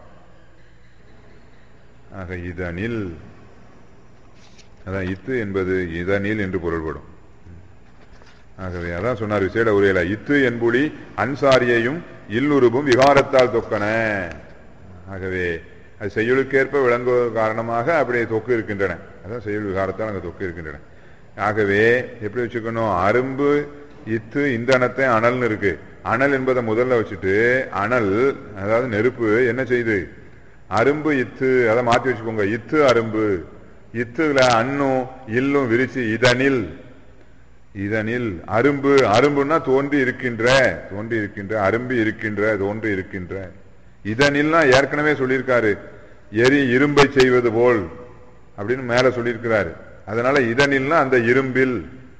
ஆக இதனில் அதான் இத்து என்பது இதனில் என்று பொருள்படும் ஆகவே அதான் சொன்னார் விசேட உரையில இத்து என்புலி அன்சாரியையும் இல்லுருபும் விகாரத்தால் தொக்கன ஆகவே அது செய்யுளுக்கேற்ப விளங்குவது காரணமாக அப்படி தொக்கு இருக்கின்றன அதான் செய்யுள் விகாரத்தால் அங்கே தொக்கு இருக்கின்றன ஆகவே எப்படி வச்சுக்கணும் அரும்பு இத்து இந்தனத்தை அனல்னு இருக்கு அனல் என்பதை முதல்ல வச்சுட்டு அனல் அதாவது நெருப்பு என்ன செய்யுது அரும்பு இத்து அதை மாத்தி வச்சுக்கோங்க இத்து அரும்பு இத்துல அன்னும் இல்லும் விரிச்சு இதனில் இதனில் அரும்பு அரும்புன்னா தோன்றி இருக்கின்ற தோன்றி இருக்கின்ற அரும்பி இருக்கின்ற தோன்றி இருக்கின்ற இதனில்னா ஏற்கனவே சொல்லியிருக்காரு எரி இரும்பை செய்வது போல் அப்படின்னு மேல சொல்லியிருக்கிறாரு அதனால இதனில்னா அந்த இரும்பில்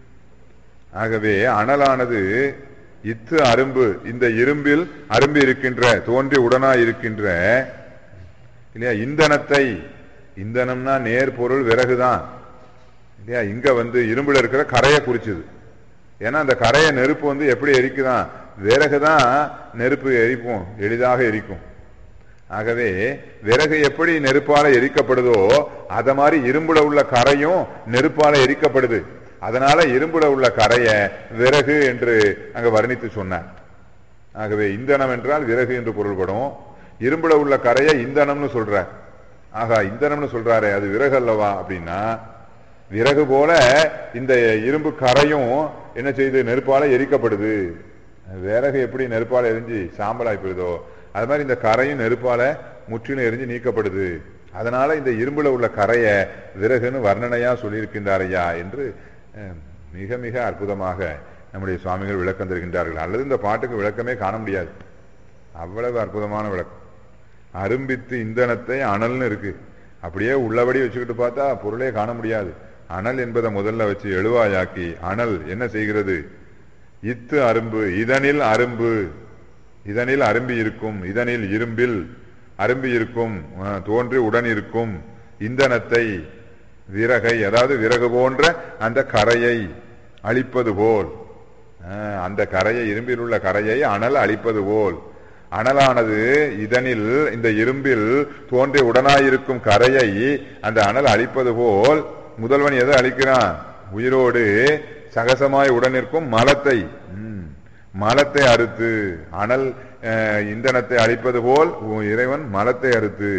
ஆகவே அனலானது இத்து அரும்பு இந்த இரும்பில் அரும்பி இருக்கின்ற தோன்றி உடனா இருக்கின்ற இல்லையா இந்தனத்தை இந்தனம்னா நேர் பொருள் விறகுதான் இல்லையா இங்க வந்து இரும்புல இருக்கிற கரையை குறிச்சுது ஏன்னா அந்த கரையை நெருப்பு வந்து எப்படி எரிக்குதான் விறகு தான் நெருப்பு எரிப்போம் எளிதாக எரிக்கும் ஆகவே விறகு எப்படி நெருப்பால எரிக்கப்படுதோ அத மாதிரி இரும்புல உள்ள கரையும் நெருப்பால எரிக்கப்படுது அதனால இரும்புல உள்ள கரையை விறகு என்று அங்க வர்ணித்து சொன்னார் ஆகவே இந்தனம் என்றால் விறகு என்று பொருள்படும் இரும்புல உள்ள கரையை இந்தனம்னு சொல்றார் ஆகா இந்தனம்னு சொல்றாரு அது விறகு அல்லவா அப்படின்னா விறகு போல இந்த இரும்பு கரையும் என்ன செய்யுது நெருப்பால எரிக்கப்படுது விறகு எப்படி நெருப்பால எரிஞ்சு சாம்பலாய் போயிருதோ அது மாதிரி இந்த கரையும் நெருப்பால முற்றிலும் எரிஞ்சு நீக்கப்படுது அதனால இந்த இரும்புல உள்ள கரையை விறகுன்னு வர்ணனையா சொல்லியிருக்கின்றார் ஐயா என்று அஹ், மிக மிக அற்புதமாக நம்முடைய சுவாமிகள் விளக்கம் தருகின்றார்கள் அல்லது இந்த பாட்டுக்கு விளக்கமே காண முடியாது அவ்வளவு அற்புதமான விளக்கம் அரும்பித்து இந்தனத்தை அனல்னு இருக்கு அப்படியே உள்ளபடி வச்சுக்கிட்டு பார்த்தா பொருளே காண முடியாது அனல் என்பதை முதல்ல வச்சு எழுவாயாக்கி அனல் என்ன செய்கிறது இத்து அரும்பு இதனில் அரும்பு இதனில் அரும்பி இருக்கும் இதனில் இரும்பில் அரும்பி இருக்கும் அஹ், தோன்றி உடன் இருக்கும் இந்தனத்தை விறகை அதாவது விறகு போன்ற அந்த கரையை அழிப்பது போல் அஹ், அந்த கரையை இரும்பில் உள்ள கரையை அனல் அழிப்பது போல் அனலானது இதனில் இந்த இரும்பில் தோன்றி உடனாயிருக்கும் கரையை அந்த அனல் அழிப்பது போல் முதல்வன் எதை அழிக்கிறான் உயிரோடு சகசமாய் உடனிருக்கும் மலத்தை ம், மலத்தை அறுத்து அனல் அஹ், இந்தனத்தை அழிப்பது போல் உன் இறைவன் மலத்தை அறுத்து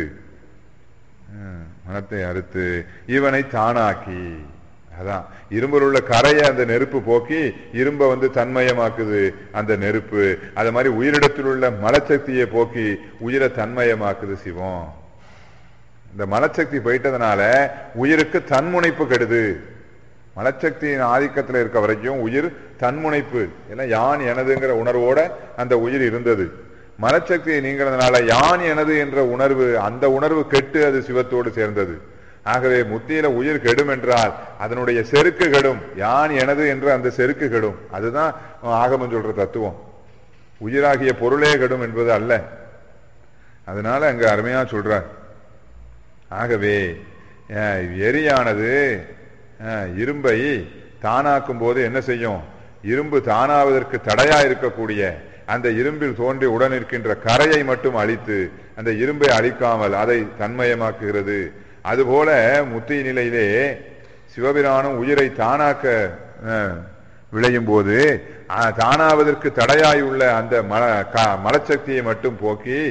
அஹ், மலத்தை அறுத்து இவனை தானாக்கி அதான் இரும்பில் உள்ள கரையை அந்த நெருப்பு போக்கி இரும்பை வந்து தன்மயமாக்குது அந்த நெருப்பு அது மாதிரி உயிரிடத்தில் உள்ள மலச்சக்தியை போக்கி உயிரை தன்மயமாக்குது சிவம் இந்த மலச்சக்தி போயிட்டதுனால உயிருக்கு தன்முனைப்பு கெடுது மலச்சக்தியின் ஆதிக்கத்தில் இருக்க வரைக்கும் உயிர் தன்முனைப்பு ஏன்னா யான் எனதுங்கிற உணர்வோட அந்த உயிர் இருந்தது மலச்சக்தியை நீங்கிறதுனால யான் எனது என்ற உணர்வு அந்த உணர்வு கெட்டு அது சிவத்தோடு சேர்ந்தது ஆகவே முத்தியில உயிர் கெடும் என்றால் அதனுடைய செருக்கு கெடும் யான் எனது என்ற அந்த செருக்கு கெடும் அதுதான் ஆகமம் சொல்ற தத்துவம் உயிராகிய பொருளே கெடும் என்பது அல்ல அதனால அங்க அருமையா சொல்றார் ஆகவே அஹ், எரியானது அஹ், இரும்பை தானாக்கும் போது என்ன செய்யும் இரும்பு தானாவதற்கு தடையா இருக்கக்கூடிய அந்த இரும்பில் தோன்றி உடன் இருக்கின்ற கரையை மட்டும் அழித்து அந்த இரும்பை அழிக்காமல் அதை தன்மயமாக்குகிறது அதுபோல முத்தி நிலையிலே சிவபிரானும் உயிரை தானாக்க அஹ், விளையும் போது அஹ், தானாவதற்கு தடையாய் உள்ள அந்த மல க- மலச்சக்தியை மட்டும் போக்கி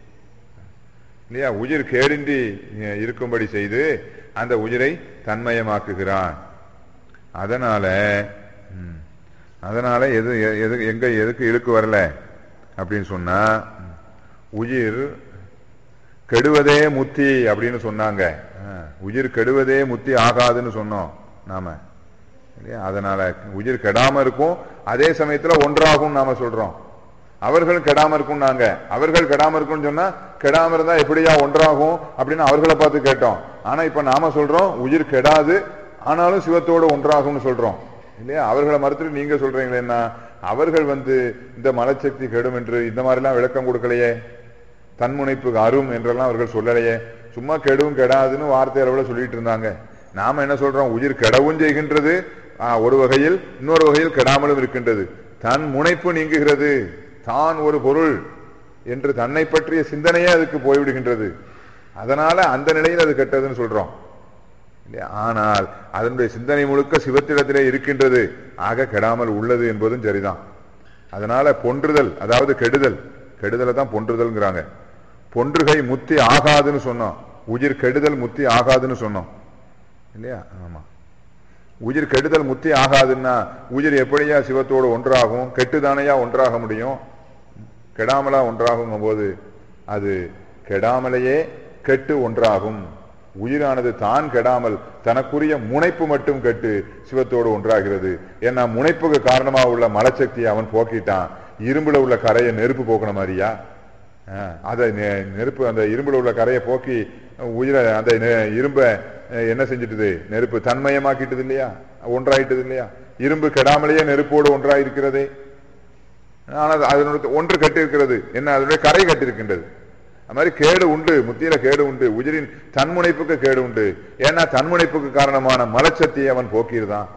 இல்லையா உயிர் கேடின்றி அஹ், இருக்கும்படி செய்து அந்த உயிரை தன்மயமாக்குகிறான் அதனால ம், அதனால எது எ- எது எங்க எதுக்கு இழுக்கு வரல அப்படின்னு சொன்னா ம், உயிர் கெடுவதே முத்தி அப்படின்னு சொன்னாங்க அஹ், உயிர் கெடுவதே முத்தி ஆகாதுன்னு சொன்னோம் நாம இல்லையா அதனால உயிர் கெடாம இருக்கும் அதே சமயத்துல ஒன்றாகும் நாம சொல்றோம் அவர்கள் கெடாம இருக்கும் நாங்க அவர்கள் கெடாம இருக்கும்னு சொன்னா கெடாம இருந்தா எப்படியா ஒன்றாகும் அப்படின்னு அவர்களை பார்த்து கேட்டோம் ஆனா இப்ப நாம சொல்றோம் உயிர் கெடாது ஆனாலும் சிவத்தோடு ஒன்றாகும்னு சொல்றோம் இல்லையா அவர்களை மறுத்துட்டு நீங்க சொல்றீங்களே என்ன அவர்கள் வந்து இந்த மலச்சக்தி கெடும் என்று இந்த மாதிரிலாம் விளக்கம் கொடுக்கலையே தன்முனைப்புக்கு அரும் என்றெல்லாம் அவர்கள் சொல்லலையே சும்மா கெடும் கெடாதுன்னு வார்த்தை அளவுல சொல்லிட்டு இருந்தாங்க நாம என்ன சொல்றோம் உயிர் கெடவும் செய்கின்றது ஆ, ஒரு வகையில் இன்னொரு வகையில் கெடாமலும் இருக்கின்றது தன் முனைப்பு நீங்குகிறது தான் ஒரு பொருள் என்று தன்னை பற்றிய சிந்தனையே அதுக்கு போய்விடுகின்றது அதனால அந்த நிலையில் அது கெட்டதுன்னு சொல்றோம் இல்லையா? ஆனால் அதனுடைய சிந்தனை முழுக்க சிவத்திடத்திலே இருக்கின்றது ஆக கெடாமல் உள்ளது என்பதும் சரிதான் அதனால பொன்றுதல் அதாவது கெடுதல் கெடுதலை தான் பொன்றுதல்ங்கிறாங்க பொன்றுகை முத்தி ஆகாதுன்னு சொன்னோம் உயிர் கெடுதல் முத்தி ஆகாதுன்னு சொன்னோம் இல்லையா ஆமா உயிர் கெடுதல் முத்தி ஆகாதுன்னா உயிர் எப்படியா சிவத்தோடு ஒன்றாகும் கெட்டுதானையா ஒன்றாக முடியும் கெடாமலா ஒன்றாகும் போது அது கெடாமலேயே கெட்டு ஒன்றாகும் உயிரானது தான் கெடாமல் தனக்குரிய முனைப்பு மட்டும் கெட்டு சிவத்தோடு ஒன்றாகிறது ஏன்னா முனைப்புக்கு காரணமா உள்ள மலச்சக்தியை அவன் போக்கிட்டான் இரும்புல உள்ள கரையை நெருப்பு போக்கின மாதிரியா ஆஹ், அதை நெ- நெருப்பு அந்த இரும்புல உள்ள கரையை போக்கி உயிரை அந்த நெ- இரும்பை அஹ், என்ன செஞ்சிட்டுது நெருப்பு தன்மயமாக்கிட்டது இல்லையா ஒன்றாயிட்டது இல்லையா இரும்பு கெடாமலேயே நெருப்போடு ஒன்றாயிருக்கிறதே ஆனால் அதனுடைய ஒன்று கட்டி இருக்கிறது என்ன அதனுடைய கரை கட்டிருக்கின்றது அது மாதிரி கேடு உண்டு முத்தியில கேடு உண்டு உயிரின் தன்முனைப்புக்கு கேடு உண்டு ஏன்னா தன்முனைப்புக்கு காரணமான மலச்சக்தியை அவன் போக்கியிருந்தான்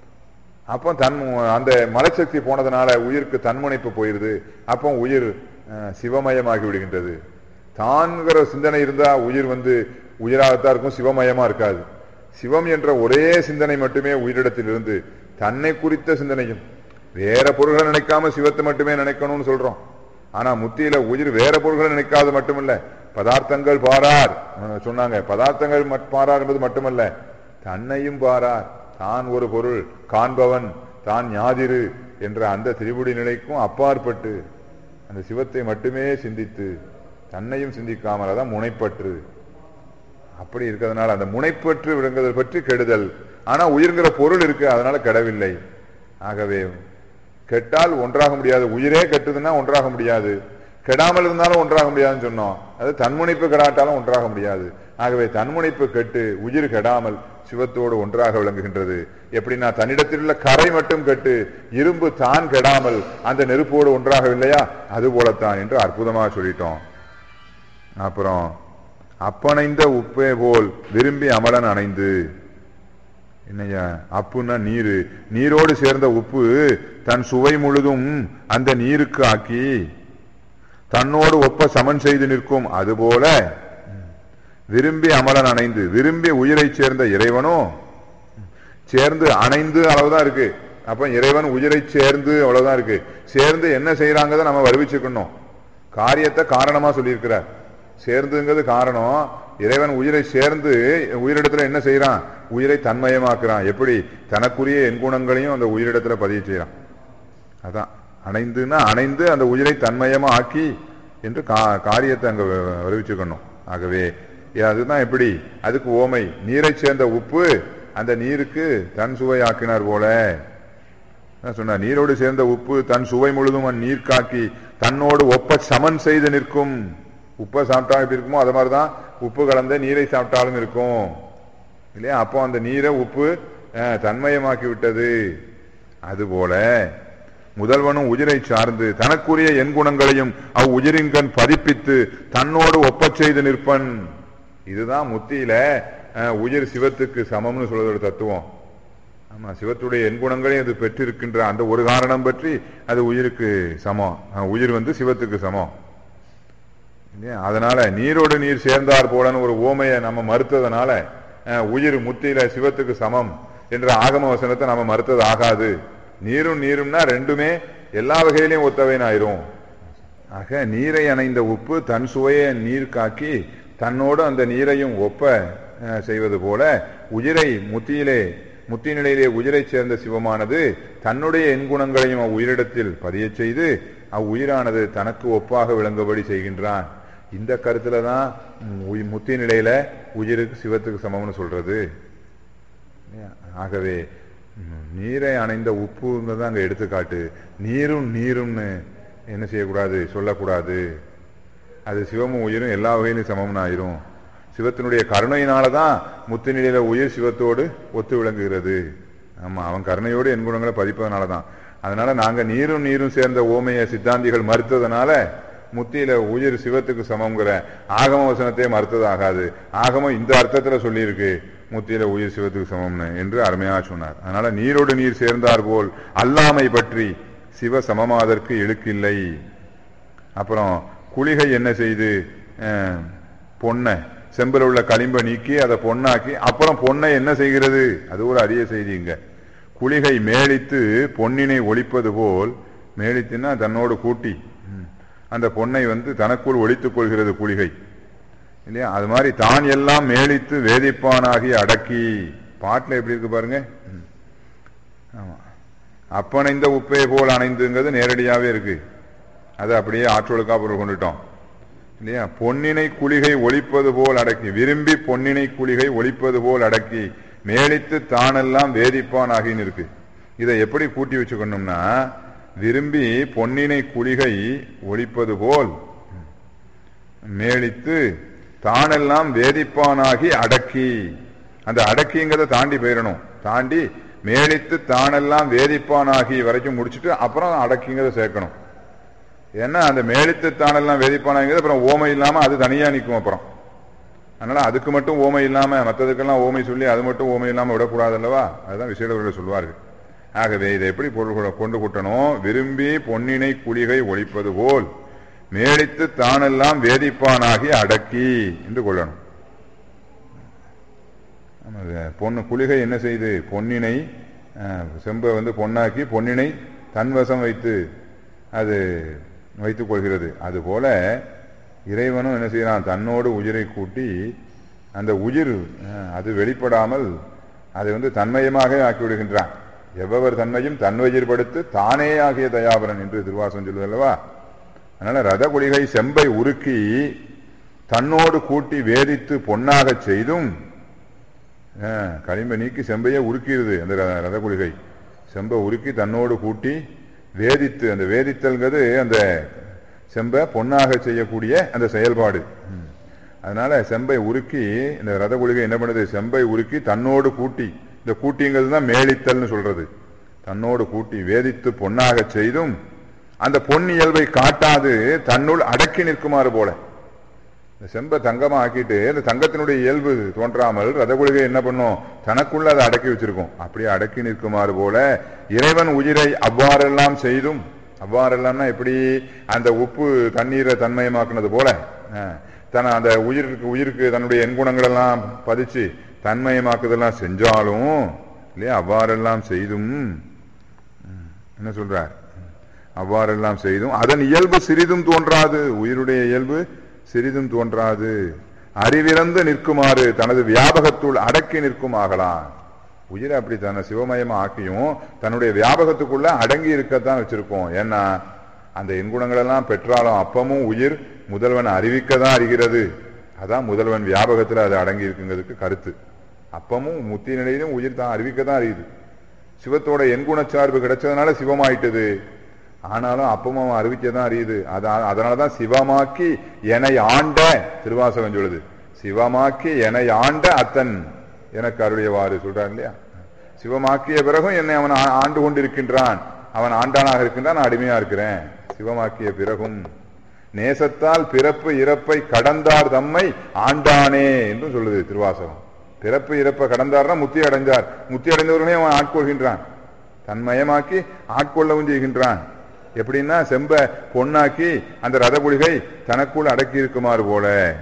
அப்போ தன் அந்த மலச்சக்தி போனதுனால உயிருக்கு தன்முனைப்பு போயிருது அப்போ உயிர் அஹ், சிவமயமாகி விடுகின்றது தான்கிற சிந்தனை இருந்தா உயிர் வந்து உயிராகத்தான் இருக்கும் சிவமயமா இருக்காது சிவம் என்ற ஒரே சிந்தனை மட்டுமே உயிரிடத்தில் இருந்து தன்னை குறித்த சிந்தனையும் வேற பொருள்களை நினைக்காம சிவத்தை மட்டுமே நினைக்கணும்னு சொல்றோம் ஆனா முத்தியில உயிர் வேற பொருள்களை நினைக்காது மட்டுமல்ல பதார்த்தங்கள் பாரார் அஹ் சொன்னாங்க பதார்த்தங்கள் மட்- பாரார் என்பது மட்டுமல்ல தன்னையும் பாரார் தான் ஒரு பொருள் காண்பவன் தான் ஞாதிரு என்ற அந்த திரிபுடி நிலைக்கும் அப்பாற்பட்டு அந்த சிவத்தை மட்டுமே சிந்தித்து தன்னையும் சிந்திக்காமல் அதான் முனைப்பற்று அப்படி இருக்கிறதுனால அந்த முனைப்பற்று விளங்குதல் பற்றி கெடுதல் ஆனா உயிர்ங்கிற பொருள் இருக்கு அதனால கெடவில்லை ஆகவே கெட்டால் ஒன்றாக முடியாது உயிரே கெட்டுதுன்னா ஒன்றாக முடியாது கெடாமல் இருந்தாலும் ஒன்றாக முடியாதுன்னு சொன்னோம் அது தன்முனைப்பு கெடாட்டாலும் ஒன்றாக முடியாது ஆகவே தன்முனைப்பு கெட்டு உயிர் கெடாமல் சிவத்தோடு ஒன்றாக விளங்குகின்றது எப்படின்னா தன்னிடத்தில் உள்ள கரை மட்டும் கெட்டு இரும்பு தான் கெடாமல் அந்த நெருப்போடு ஒன்றாகவில்லையா அது போலத்தான் என்று அற்புதமாக சொல்லிட்டோம் அப்புறம் அப்பணைந்த உப்பே போல் விரும்பி அமலன் அணைந்து என்னய்யா அப்புன்னா நீரு நீரோடு சேர்ந்த உப்பு தன் சுவை முழுதும் அந்த நீருக்கு ஆக்கி தன்னோடு ஒப்ப சமன் செய்து நிற்கும் அதுபோல விரும்பி அமலன் அணைந்து விரும்பி உயிரைச் சேர்ந்த இறைவனோ சேர்ந்து அணைந்து அளவுதான் இருக்கு அப்ப இறைவன் உயிரை சேர்ந்து அவ்வளவுதான் இருக்கு சேர்ந்து என்ன செய்யறாங்கதை நம்ம வருவிச்சுக்கணும் காரியத்தை காரணமா சொல்லியிருக்கிறார் சேர்ந்துங்கிறது காரணம் இறைவன் உயிரை சேர்ந்து உயிரிடத்துல என்ன செய்யறான் உயிரை தன்மயமாக்குறான் எப்படி தனக்குரிய எண்குணங்களையும் அந்த உயிரிடத்துல பதிய செய்யறான் அதான் அணைந்துன்னா அணைந்து அந்த உயிரை தன்மயமா ஆக்கி என்று கா- காரியத்தை அங்க வ- வருவிச்சுக்கணும் ஆகவே ஏ, அதுதான் எப்படி அதுக்கு ஓமை நீரைச் சேர்ந்த உப்பு அந்த நீருக்கு தன் சுவை ஆக்கினார் போல அதான் சொன்னார் நீரோடு சேர்ந்த உப்பு தன் சுவை முழுதும் அந் நீர் காக்கி தன்னோடு ஒப்ப சமன் செய்து நிற்கும் உப்பை சாப்பிட்டா எப்படி இருக்குமோ அது மாதிரிதான் உப்பு கலந்த நீரை சாப்பிட்டாலும் இருக்கும் இல்லையா அப்போ அந்த நீரை உப்பு அஹ், தன்மயமாக்கி விட்டது அதுபோல முதல்வனும் உயிரை சார்ந்து தனக்குரிய எண்குணங்களையும் அவ் உயிரின் கண் பதிப்பித்து தன்னோடு ஒப்பச் செய்து நிற்பன் இதுதான் முத்தியில அஹ், உயிர் சிவத்துக்கு சமம்னு சொல்றதோட தத்துவம் ஆமா சிவத்துடைய எண்குணங்களையும் அது பெற்றிருக்கின்ற அந்த ஒரு காரணம் பற்றி அது உயிருக்கு சமம் அஹ், உயிர் வந்து சிவத்துக்கு சமம் இல்லையா? அதனால நீரோடு நீர் சேர்ந்தார் போலன்னு ஒரு ஓமையை நம்ம மறுத்ததுனால அஹ், உயிர் முத்தியில சிவத்துக்கு சமம் என்ற ஆகம வசனத்தை நம்ம மறுத்தது ஆகாது நீரும் நீரும்னா ரெண்டுமே எல்லா வகையிலையும் ஒத்தவைன்னு ஆயிரும் ஆக நீரை அணைந்த உப்பு தன் சுவையை நீர் காக்கி தன்னோடு அந்த நீரையும் ஒப்ப அஹ், செய்வது போல உயிரை முத்தியிலே முத்தி நிலையிலே உயிரைச் சேர்ந்த சிவமானது தன்னுடைய எண்குணங்களையும் அவ்வுயிரிடத்தில் பதியச் செய்து அவ்வுயிரானது தனக்கு ஒப்பாக விளங்கும்படி செய்கின்றான் இந்த கருத்துல தான் ம், உயி- முத்தி நிலையில உயிருக்கு சிவத்துக்கு சமம்னு சொல்றது இல்லையா? ஆகவே ம், நீரை அணைந்த உப்புங்கிறது அங்க எடுத்துக்காட்டு நீரும் நீரும்னு என்ன செய்யக்கூடாது சொல்லக்கூடாது அது சிவமும் உயிரும் எல்லா வகையிலும் சமம்னு ஆயிரும் சிவத்தினுடைய கருணையினால தான் முத்து நிலையில உயிர் சிவத்தோடு ஒத்து விளங்குகிறது ஆமா அவன் கருணையோடு என் குணங்களை பதிப்பதனால தான் அதனால நாங்க நீரும் நீரும் சேர்ந்த ஓமைய சித்தாந்திகள் மறுத்ததுனால முத்தியில உயிர் சிவத்துக்கு சமம்ங்கிற ஆகம வசனத்தையே மறுத்தது ஆகாது ஆகமம் இந்த அர்த்தத்துல சொல்லியிருக்கு முத்தியில உயிர் சிவத்துக்கு சமம்னு என்று அருமையாக சொன்னார் அதனால நீரோடு நீர் சேர்ந்தார் போல் அல்லாமை பற்றி சிவ சமமாதற்கு இழுக்கில்லை அப்புறம் குளிகை என்ன செய்து அஹ், பொன்னை செம்பில் உள்ள களிம்பை நீக்கி அதை பொன்னாக்கி அப்புறம் பொன்னை என்ன செய்கிறது அது ஒரு அரிய செய்திங்க குளிகை மேலித்து பொன்னினை ஒழிப்பது போல் மேலித்துன்னா தன்னோடு கூட்டி ம், அந்த பொன்னை வந்து தனக்குள் ஒழித்துக் கொள்கிறது குளிகை இல்லையா அது மாதிரி தான் எல்லாம் மேலித்து வேதிப்பானாகி அடக்கி பாட்டில் எப்படி இருக்கு பாருங்க ம். ஆமா அப்பணைந்த உப்பை போல் அணைந்துங்கிறது நேரடியாவே இருக்கு அது அப்படியே ஆற்றொழுக்கா பொருள் கொண்டுட்டோம் இல்லையா பொன்னினை குளிகை ஒழிப்பது போல் அடக்கி விரும்பி பொன்னினை குளிகை ஒழிப்பது போல் அடக்கி மேலித்து தானெல்லாம் வேதிப்பான் ஆகின்னு இருக்கு இதை எப்படி கூட்டி வச்சுக்கணும்னா விரும்பி பொன்னினை குளிகை ஒழிப்பது போல் மேலித்து தானெல்லாம் வேதிப்பானாகி அடக்கி அந்த அடக்கிங்கிறத தாண்டி போயிடணும் தாண்டி மேலித்து தானெல்லாம் வேதிப்பானாகி வரைக்கும் முடிச்சுட்டு அப்புறம் அடக்கிங்கிறத சேர்க்கணும் ஏன்னா அந்த மேலித்து தானெல்லாம் வேதிப்பானாங்கிறது அப்புறம் ஓமை இல்லாம அது தனியா நிற்கும் அப்புறம் அதனால அதுக்கு மட்டும் ஓமை இல்லாம மற்றதுக்கெல்லாம் ஓமை சொல்லி அது மட்டும் ஓமை இல்லாம விடக்கூடாது அல்லவா அதுதான் விசேடவர்கள் சொல்வார்கள் ஆகவே இதை எப்படி பொருள் கொ- கொண்டு கூட்டணும் விரும்பி பொன்னினை குளிகை ஒழிப்பது போல் மேலித்து தானெல்லாம் வேதிப்பானாகி அடக்கி என்று கொள்ளணும் ஆமா, இது பொண்ணு குளிகை என்ன செய்யுது பொன்னினை அஹ், செம்பை வந்து பொன்னாக்கி பொன்னினை தன்வசம் வைத்து அது வைத்துக் கொள்கிறது அதுபோல இறைவனும் என்ன செய்யறான் தன்னோடு உயிரை கூட்டி அந்த உயிர் அஹ், அது வெளிப்படாமல் அதை வந்து தன்மயமாக ஆக்கி விடுகின்றான் எவ்வவர் தன்மையும் தன்வயிர் படுத்து தானே ஆகிய தயாபரன் என்று திருவாசம் சொல்லுது அல்லவா அதனால ரத குளிகை செம்பை உருக்கி தன்னோடு கூட்டி வேதித்து பொன்னாகச் செய்தும் ஆ, களிம்பை நீக்கி செம்பையே உருக்கிடுது அந்த ர- ரத குளிகை செம்பை உருக்கி தன்னோடு கூட்டி வேதித்து அந்த வேதித்தல்ங்கிறது அந்த செம்பை பொன்னாக செய்யக்கூடிய அந்த செயல்பாடு ம். அதனால செம்பை உருக்கி இந்த ரத குளிகை என்ன பண்ணுது செம்பை உருக்கி தன்னோடு கூட்டி இந்த கூட்டிங்கிறது தான் மேலித்தல்னு சொல்றது தன்னோடு கூட்டி வேதித்து பொன்னாக செய்தும் அந்த பொன் இயல்பை காட்டாது தன்னுள் அடக்கி நிற்குமாறு போல இந்த செம்பை தங்கமா ஆக்கிட்டு இந்த தங்கத்தினுடைய இயல்பு தோன்றாமல் ரதகுலிகை என்ன பண்ணும் தனக்குள்ள அதை அடக்கி வச்சிருக்கும் அப்படியே அடக்கி நிற்குமாறு போல இறைவன் உயிரை அவ்வாறெல்லாம் செய்தும் அவ்வாறெல்லாம்னா எப்படி அந்த உப்பு தண்ணீரை தன்மயமாக்குனது போல அஹ், தன அந்த உயிருக்கு உயிருக்கு தன்னுடைய எண்குணங்கள் எல்லாம் பதிச்சு தன்மயமாக்குதெல்லாம் செஞ்சாலும் இல்லையா அவ்வாறெல்லாம் செய்தும் ம், என்ன சொல்றார் அவ்வாறெல்லாம் செய்தும் அதன் இயல்பு சிறிதும் தோன்றாது உயிருடைய இயல்பு சிறிதும் தோன்றாது அறிவிறந்து நிற்குமாறு தனது வியாபகத்துள் அடக்கி நிற்கும் ஆகலாம் உயிரை அப்படி தன்னை சிவமயமா ஆக்கியும் தன்னுடைய வியாபகத்துக்குள்ள அடங்கி இருக்கத்தான் வச்சிருக்கோம் ஏன்னா அந்த எண்குணங்கள் எல்லாம் பெற்றாலும் அப்பமும் உயிர் முதல்வன் அறிவிக்க தான் அறிகிறது அதான் முதல்வன் வியாபகத்துல அது அடங்கி இருக்குங்கிறதுக்கு கருத்து அப்பமும் முத்தி நிலையிலும் உயிர் தான் அறிவிக்க தான் அறியுது சிவத்தோட எண்குண சார்பு கிடைச்சதுனால சிவமாயிட்டது ஆனாலும் அப்பமும் அவன் அறிவிக்க தான் அறியுது அதான் அதனாலதான் சிவமாக்கி என்னை ஆண்ட திருவாசகம் சொல்லுது சிவமாக்கி என்னை ஆண்ட அத்தன் எனக்கு அருளியவாறு சொல்றான் இல்லையா சிவமாக்கிய பிறகும் என்னை அவன் ஆ- ஆண்டு கொண்டிருக்கின்றான் அவன் ஆண்டானாக இருக்கின்றான் நான் அடிமையா இருக்கிறேன் சிவமாக்கிய பிறகும் நேசத்தால் பிறப்பு இறப்பை கடந்தார் தம்மை ஆண்டானே என்றும் சொல்லுது திருவாசகம் பிறப்பு இறப்பை கடந்தார்னா முத்தி அடைந்தார் முத்தி அடைந்தவர்களே அவன் ஆட்கொள்கின்றான் தன்மயமாக்கி ஆட்கொள்ளவும் செய்கின்றான் எப்படின்னா செம்ப பொன்னாக்கி அந்த ரதகுலிகை தனக்குள் அடக்கி இருக்குமாறு போல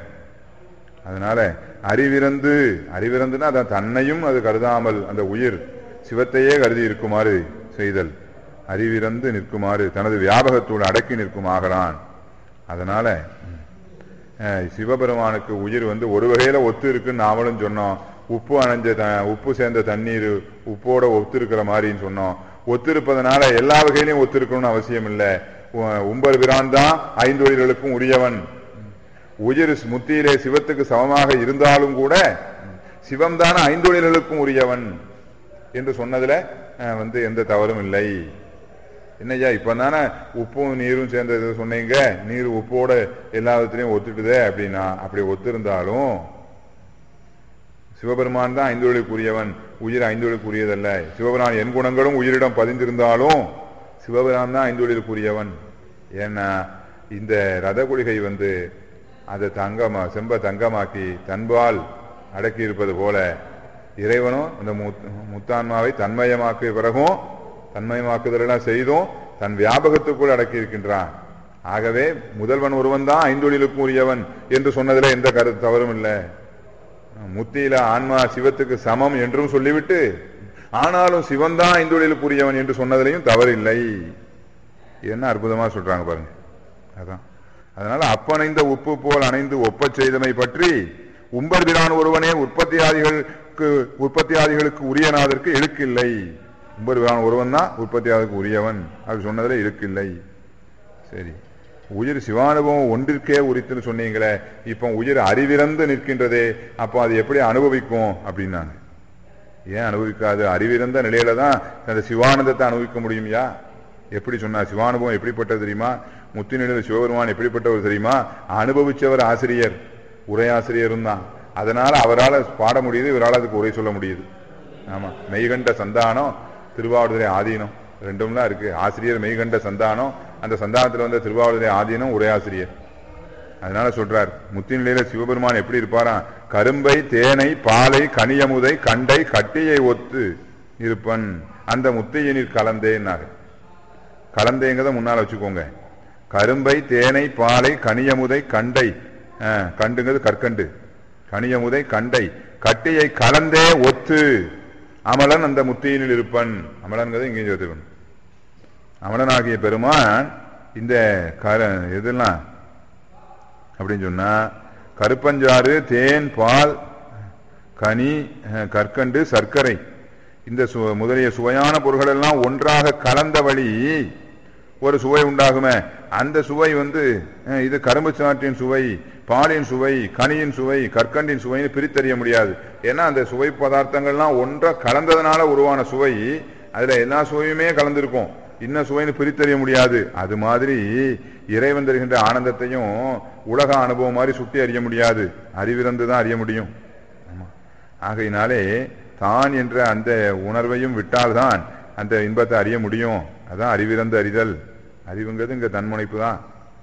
அதனால அறிவிறந்து அறிவிறந்துன்னா அதான் தன்னையும் அது கருதாமல் அந்த உயிர் சிவத்தையே கருதி இருக்குமாறு செய்தல் அறிவிறந்து நிற்குமாறு தனது வியாபகத்தோடு அடக்கி நிற்கும் ஆகலான் அதனால அஹ், சிவபெருமானுக்கு உயிர் வந்து ஒரு வகையில ஒத்து இருக்குன்னு நாமளும் சொன்னோம் உப்பு அணைஞ்ச த- உப்பு சேர்ந்த தண்ணீர் உப்போட ஒத்து இருக்கிற மாதிரின்னு சொன்னோம் ஒத்து இருப்பதனால எல்லா வகையிலையும் ஒத்து இருக்கணும்னு அவசியம் இல்லை உம்பர் பிரான் தான் ஐந்தொழில்களுக்கும் உரியவன் உயிர் முத்தியிலே சிவத்துக்கு சமமாக இருந்தாலும் கூட சிவம் தான ஐந்தொழில்களுக்கும் உரியவன் என்று சொன்னதுல அஹ், வந்து எந்த தவறும் இல்லை என்னய்யா இப்ப தானே உப்பும் நீரும் சேர்ந்தது சொன்னீங்க நீர் உப்போட எல்லா விதத்திலையும் ஒத்துட்டுதே அப்படின்னா அப்படி ஒத்திருந்தாலும் சிவபெருமான் தான் ஐந்தொழிலுக்குரியவன் உயிர் ஐந்தொழிலுக்குரியதல்ல சிவபெருமான் என் குணங்களும் உயிரிடம் பதிந்திருந்தாலும் சிவபெருமான் தான் ஐந்தொழிலுக்குரியவன் ஏன்னா இந்த ரத குளிகை வந்து அதை தங்கமா செம்ப தங்கமாக்கி தன்பால் அடக்கி இருப்பது போல இறைவனும் இந்த முத்- முத்தான்மாவை தன்மயமாக்கிய பிறகும் தன்மயமாக்குதலெல்லாம் செய்தும் தன் வியாபகத்துக்குள் அடக்கி இருக்கின்றான் ஆகவே முதல்வன் ஒருவன் தான் ஐந்தொழிலுக்கும் உரியவன் என்று சொன்னதில் எந்த கருத்து தவறும் இல்லை முத்தியில ஆன்மா சிவத்துக்கு சமம் என்றும் சொல்லிவிட்டு ஆனாலும் சிவன் தான் ஐந்தொழிலுக்கு உரியவன் என்று சொன்னதிலையும் தவறில்லை என்ன அற்புதமா சொல்றாங்க பாருங்க அதான் அதனால அப்பணைந்த உப்பு போல் அணைந்து ஒப்பச் செய்தமை பற்றி உம்பர்பிரான் ஒருவனே உற்பத்தியாதிகளுக்கு உற்பத்தியாதிகளுக்கு உரியனாதற்கு இழுக்கில்லை உம்பர்பிரான் ஒருவன் தான் உற்பத்தியாதிக்கு உரியவன் அப்படி சொன்னதுல இழுக்கில்லை சரி உயிர் சிவானுபவம் ஒன்றிற்கே உரித்துன்னு சொன்னீங்களே இப்போ உயிர் அறிவிறந்து நிற்கின்றதே அப்போ அது எப்படி அனுபவிக்கும் அப்படின்னாங்க ஏன் அனுபவிக்காது அறிவிறந்த நிலையில தான் அந்த சிவானந்தத்தை அனுபவிக்க முடியும்யா எப்படி சொன்னா சிவானுபவம் எப்படிப்பட்டது தெரியுமா முத்தி நிலையில் சிவபெருமான் எப்படிப்பட்டவர் தெரியுமா அனுபவிச்சவர் ஆசிரியர் உரையாசிரியரும் தான் அதனால அவரால் பாட முடியுது இவரால் அதுக்கு உரை சொல்ல முடியுது ஆமா மெய்கண்ட சந்தானம் திருவாவடுதுறை ஆதீனம் ரெண்டும் தான் இருக்கு ஆசிரியர் மெய்கண்ட சந்தானம் அந்த சந்தானத்தில் வந்த திருவாவடுதுறை ஆதீனம் உரையாசிரியர் அதனால சொல்றார் முத்தி நிலையில சிவபெருமான் எப்படி இருப்பாராம் கரும்பை தேனை பாலை கனியமுதை கண்டை கட்டியை ஒத்து இருப்பன் அந்த முத்தையனில் கலந்தேன்னாரு கலந்தேங்கிறத முன்னால வச்சுக்கோங்க கரும்பை தேனை பாலை கனியமுதை கண்டை அஹ், கண்டுங்கிறது கற்கண்டு கனியமுதை கண்டை கட்டியை கலந்தே ஒத்து அமலன் அந்த முத்தியினில் இருப்பன் அமலன்கிறத இங்கே சேர்த்துக்கணும் அமலனாகிய பெருமான் இந்த கர இதெல்லாம் அப்படின்னு சொன்னா கருப்பஞ்சாறு தேன் பால் கனி அஹ், கற்கண்டு சர்க்கரை இந்த சு- முதலிய சுவையான பொருள்கள் எல்லாம் ஒன்றாக கலந்த வழி ஒரு சுவை உண்டாகுமே அந்த சுவை வந்து அஹ், இது கரும்பு சாற்றின் சுவை பாலின் சுவை கனியின் சுவை கற்கண்டின் சுவைன்னு பிரித்தறிய முடியாது ஏன்னா அந்த சுவை பதார்த்தங்கள்லாம் ஒன்றா கலந்ததுனால உருவான சுவை அதுல எல்லா சுவையுமே கலந்திருக்கும் இன்ன சுவைன்னு பிரித்தறிய முடியாது அது மாதிரி இறைவன் தருகின்ற ஆனந்தத்தையும் உலக அனுபவம் மாதிரி சுட்டி அறிய முடியாது அறிவிறந்து தான் அறிய முடியும் ஆமா. ஆகையினாலே தான் என்ற அந்த உணர்வையும் விட்டால்தான் அந்த இன்பத்தை அறிய முடியும் அதான் அறிவிறந்து அறிதல் அறிவுங்கிறது இங்க தன்முனைப்பு தான்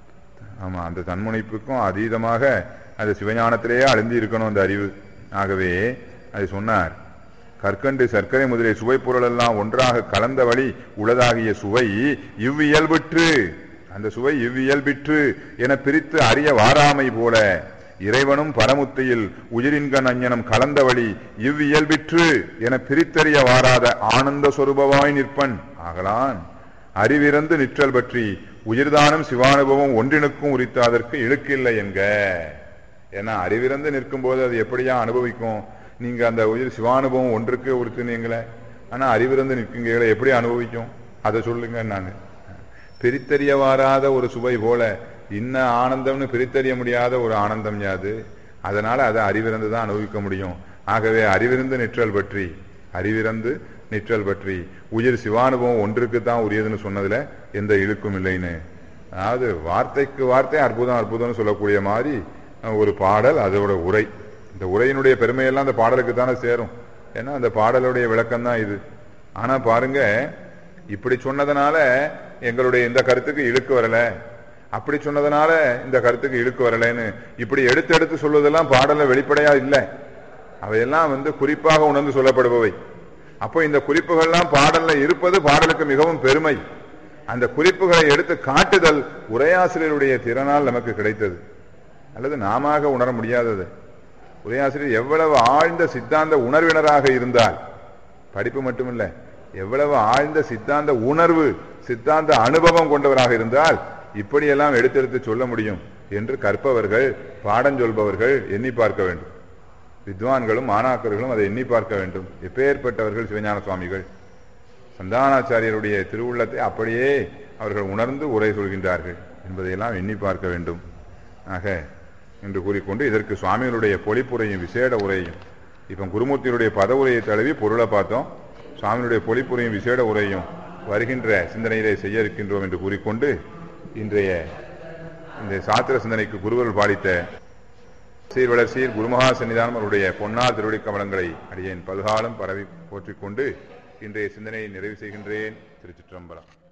ஆமா அந்த தன்முனைப்புக்கும் அதீதமாக அந்த சிவஞானத்திலேயே அழுந்தி இருக்கணும் அந்த அறிவு ஆகவே அது சொன்னார் கற்கண்டு சர்க்கரை முதலிய சுவை பொருள் எல்லாம் ஒன்றாக கலந்த வழி உளதாகிய சுவை இவ்வியல்பிற்று அந்த சுவை இவ்வியல்பிற்று என பிரித்து அறிய வாராமை போல இறைவனும் பரமுத்தியில் உயிரின்கண் அஞ்ஞனம் கலந்த வழி இவ்வியல்பிற்று என பிரித்தறிய வாராத ஆனந்த சொரூபமாய் நிற்பன் ஆகலான் அறிவிறந்து நிற்றல் பற்றி உயிர்தானம் சிவானுபவம் ஒன்றினுக்கும் உரித்து அதற்கு இழுக்கில்லை என்க ஏன்னா அறிவிறந்து நிற்கும் போது அது எப்படியா அனுபவிக்கும் நீங்க அந்த உயிர் சிவானுபவம் ஒன்றுக்கு உறுத்துனீங்களே ஆனா அறிவிறந்து நிற்குங்களே எப்படி அனுபவிக்கும் அதை சொல்லுங்க நாங்க பிரித்தறிய வாராத ஒரு சுவை போல இன்ன ஆனந்தம்னு பிரித்தறிய முடியாத ஒரு ஆனந்தம் யாது அதனால அதை அறிவிறந்து தான் அனுபவிக்க முடியும் ஆகவே அறிவிறந்து நிற்றல் பற்றி அறிவிறந்து நிற்றல் பற்றி உயிர் சிவானுபவம் ஒன்றுக்கு தான் உரியதுன்னு சொன்னதுல எந்த இழுக்கும் இல்லைன்னு அதாவது வார்த்தைக்கு வார்த்தை அற்புதம் அற்புதம்னு சொல்லக்கூடிய மாதிரி அஹ், ஒரு பாடல் அதோட உரை இந்த உரையினுடைய பெருமையெல்லாம் அந்த பாடலுக்கு தானே சேரும் ஏன்னா அந்த பாடலுடைய விளக்கம் தான் இது ஆனா பாருங்க இப்படி சொன்னதுனால எங்களுடைய இந்த கருத்துக்கு இழுக்கு வரல அப்படி சொன்னதுனால இந்த கருத்துக்கு இழுக்கு வரலைன்னு இப்படி எடுத்து எடுத்து சொல்வதெல்லாம் பாடல்ல வெளிப்படையா இல்லை அவையெல்லாம் வந்து குறிப்பாக உணர்ந்து சொல்லப்படுபவை அப்போ இந்த குறிப்புகள்லாம் பாடல்ல இருப்பது பாடலுக்கு மிகவும் பெருமை அந்த குறிப்புகளை எடுத்து காட்டுதல் உரையாசிரியருடைய திறனால் நமக்கு கிடைத்தது அல்லது நாம உணர முடியாதது உரையாசிரியர் எவ்வளவு ஆழ்ந்த சித்தாந்த உணர்வினராக இருந்தால் படிப்பு மட்டுமில்ல எவ்வளவு ஆழ்ந்த சித்தாந்த உணர்வு சித்தாந்த அனுபவம் கொண்டவராக இருந்தால் இப்படியெல்லாம் எடுத்தெடுத்து சொல்ல முடியும் என்று கற்பவர்கள் பாடம் சொல்பவர்கள் எண்ணி பார்க்க வேண்டும் வித்வான்களும் மாணாக்கர்களும் அதை எண்ணி பார்க்க வேண்டும் எப்பேற்பட்டவர்கள் சிவஞான சுவாமிகள் சந்தானாச்சாரியருடைய திருவுள்ளத்தை அப்படியே அவர்கள் உணர்ந்து உரை சொல்கின்றார்கள் என்பதையெல்லாம் எண்ணி பார்க்க வேண்டும் ஆக என்று கூறிக்கொண்டு இதற்கு சுவாமிகளுடைய பொழிப்புரையும் விசேட உரையும் இப்போ குருமூர்த்தியுடைய பத உரையை தழுவி பொருளை பார்த்தோம் சுவாமியுடைய பொழிப்புரையும் விசேட உரையும் வருகின்ற சிந்தனையிலே செய்ய இருக்கின்றோம் என்று கூறிக்கொண்டு இன்றைய இந்த சாத்திர சிந்தனைக்கு குருவர்கள் பாடித்த சீர்வளர்ச்சியில் குருமகா சன்னிதானம் அவருடைய பொன்னார் திருவடி கமலங்களை அடியேன் பல்காலம் பரவி போற்றிக்கொண்டு இன்றைய சிந்தனையை நிறைவு செய்கின்றேன் திருச்சிற்றம்பலம்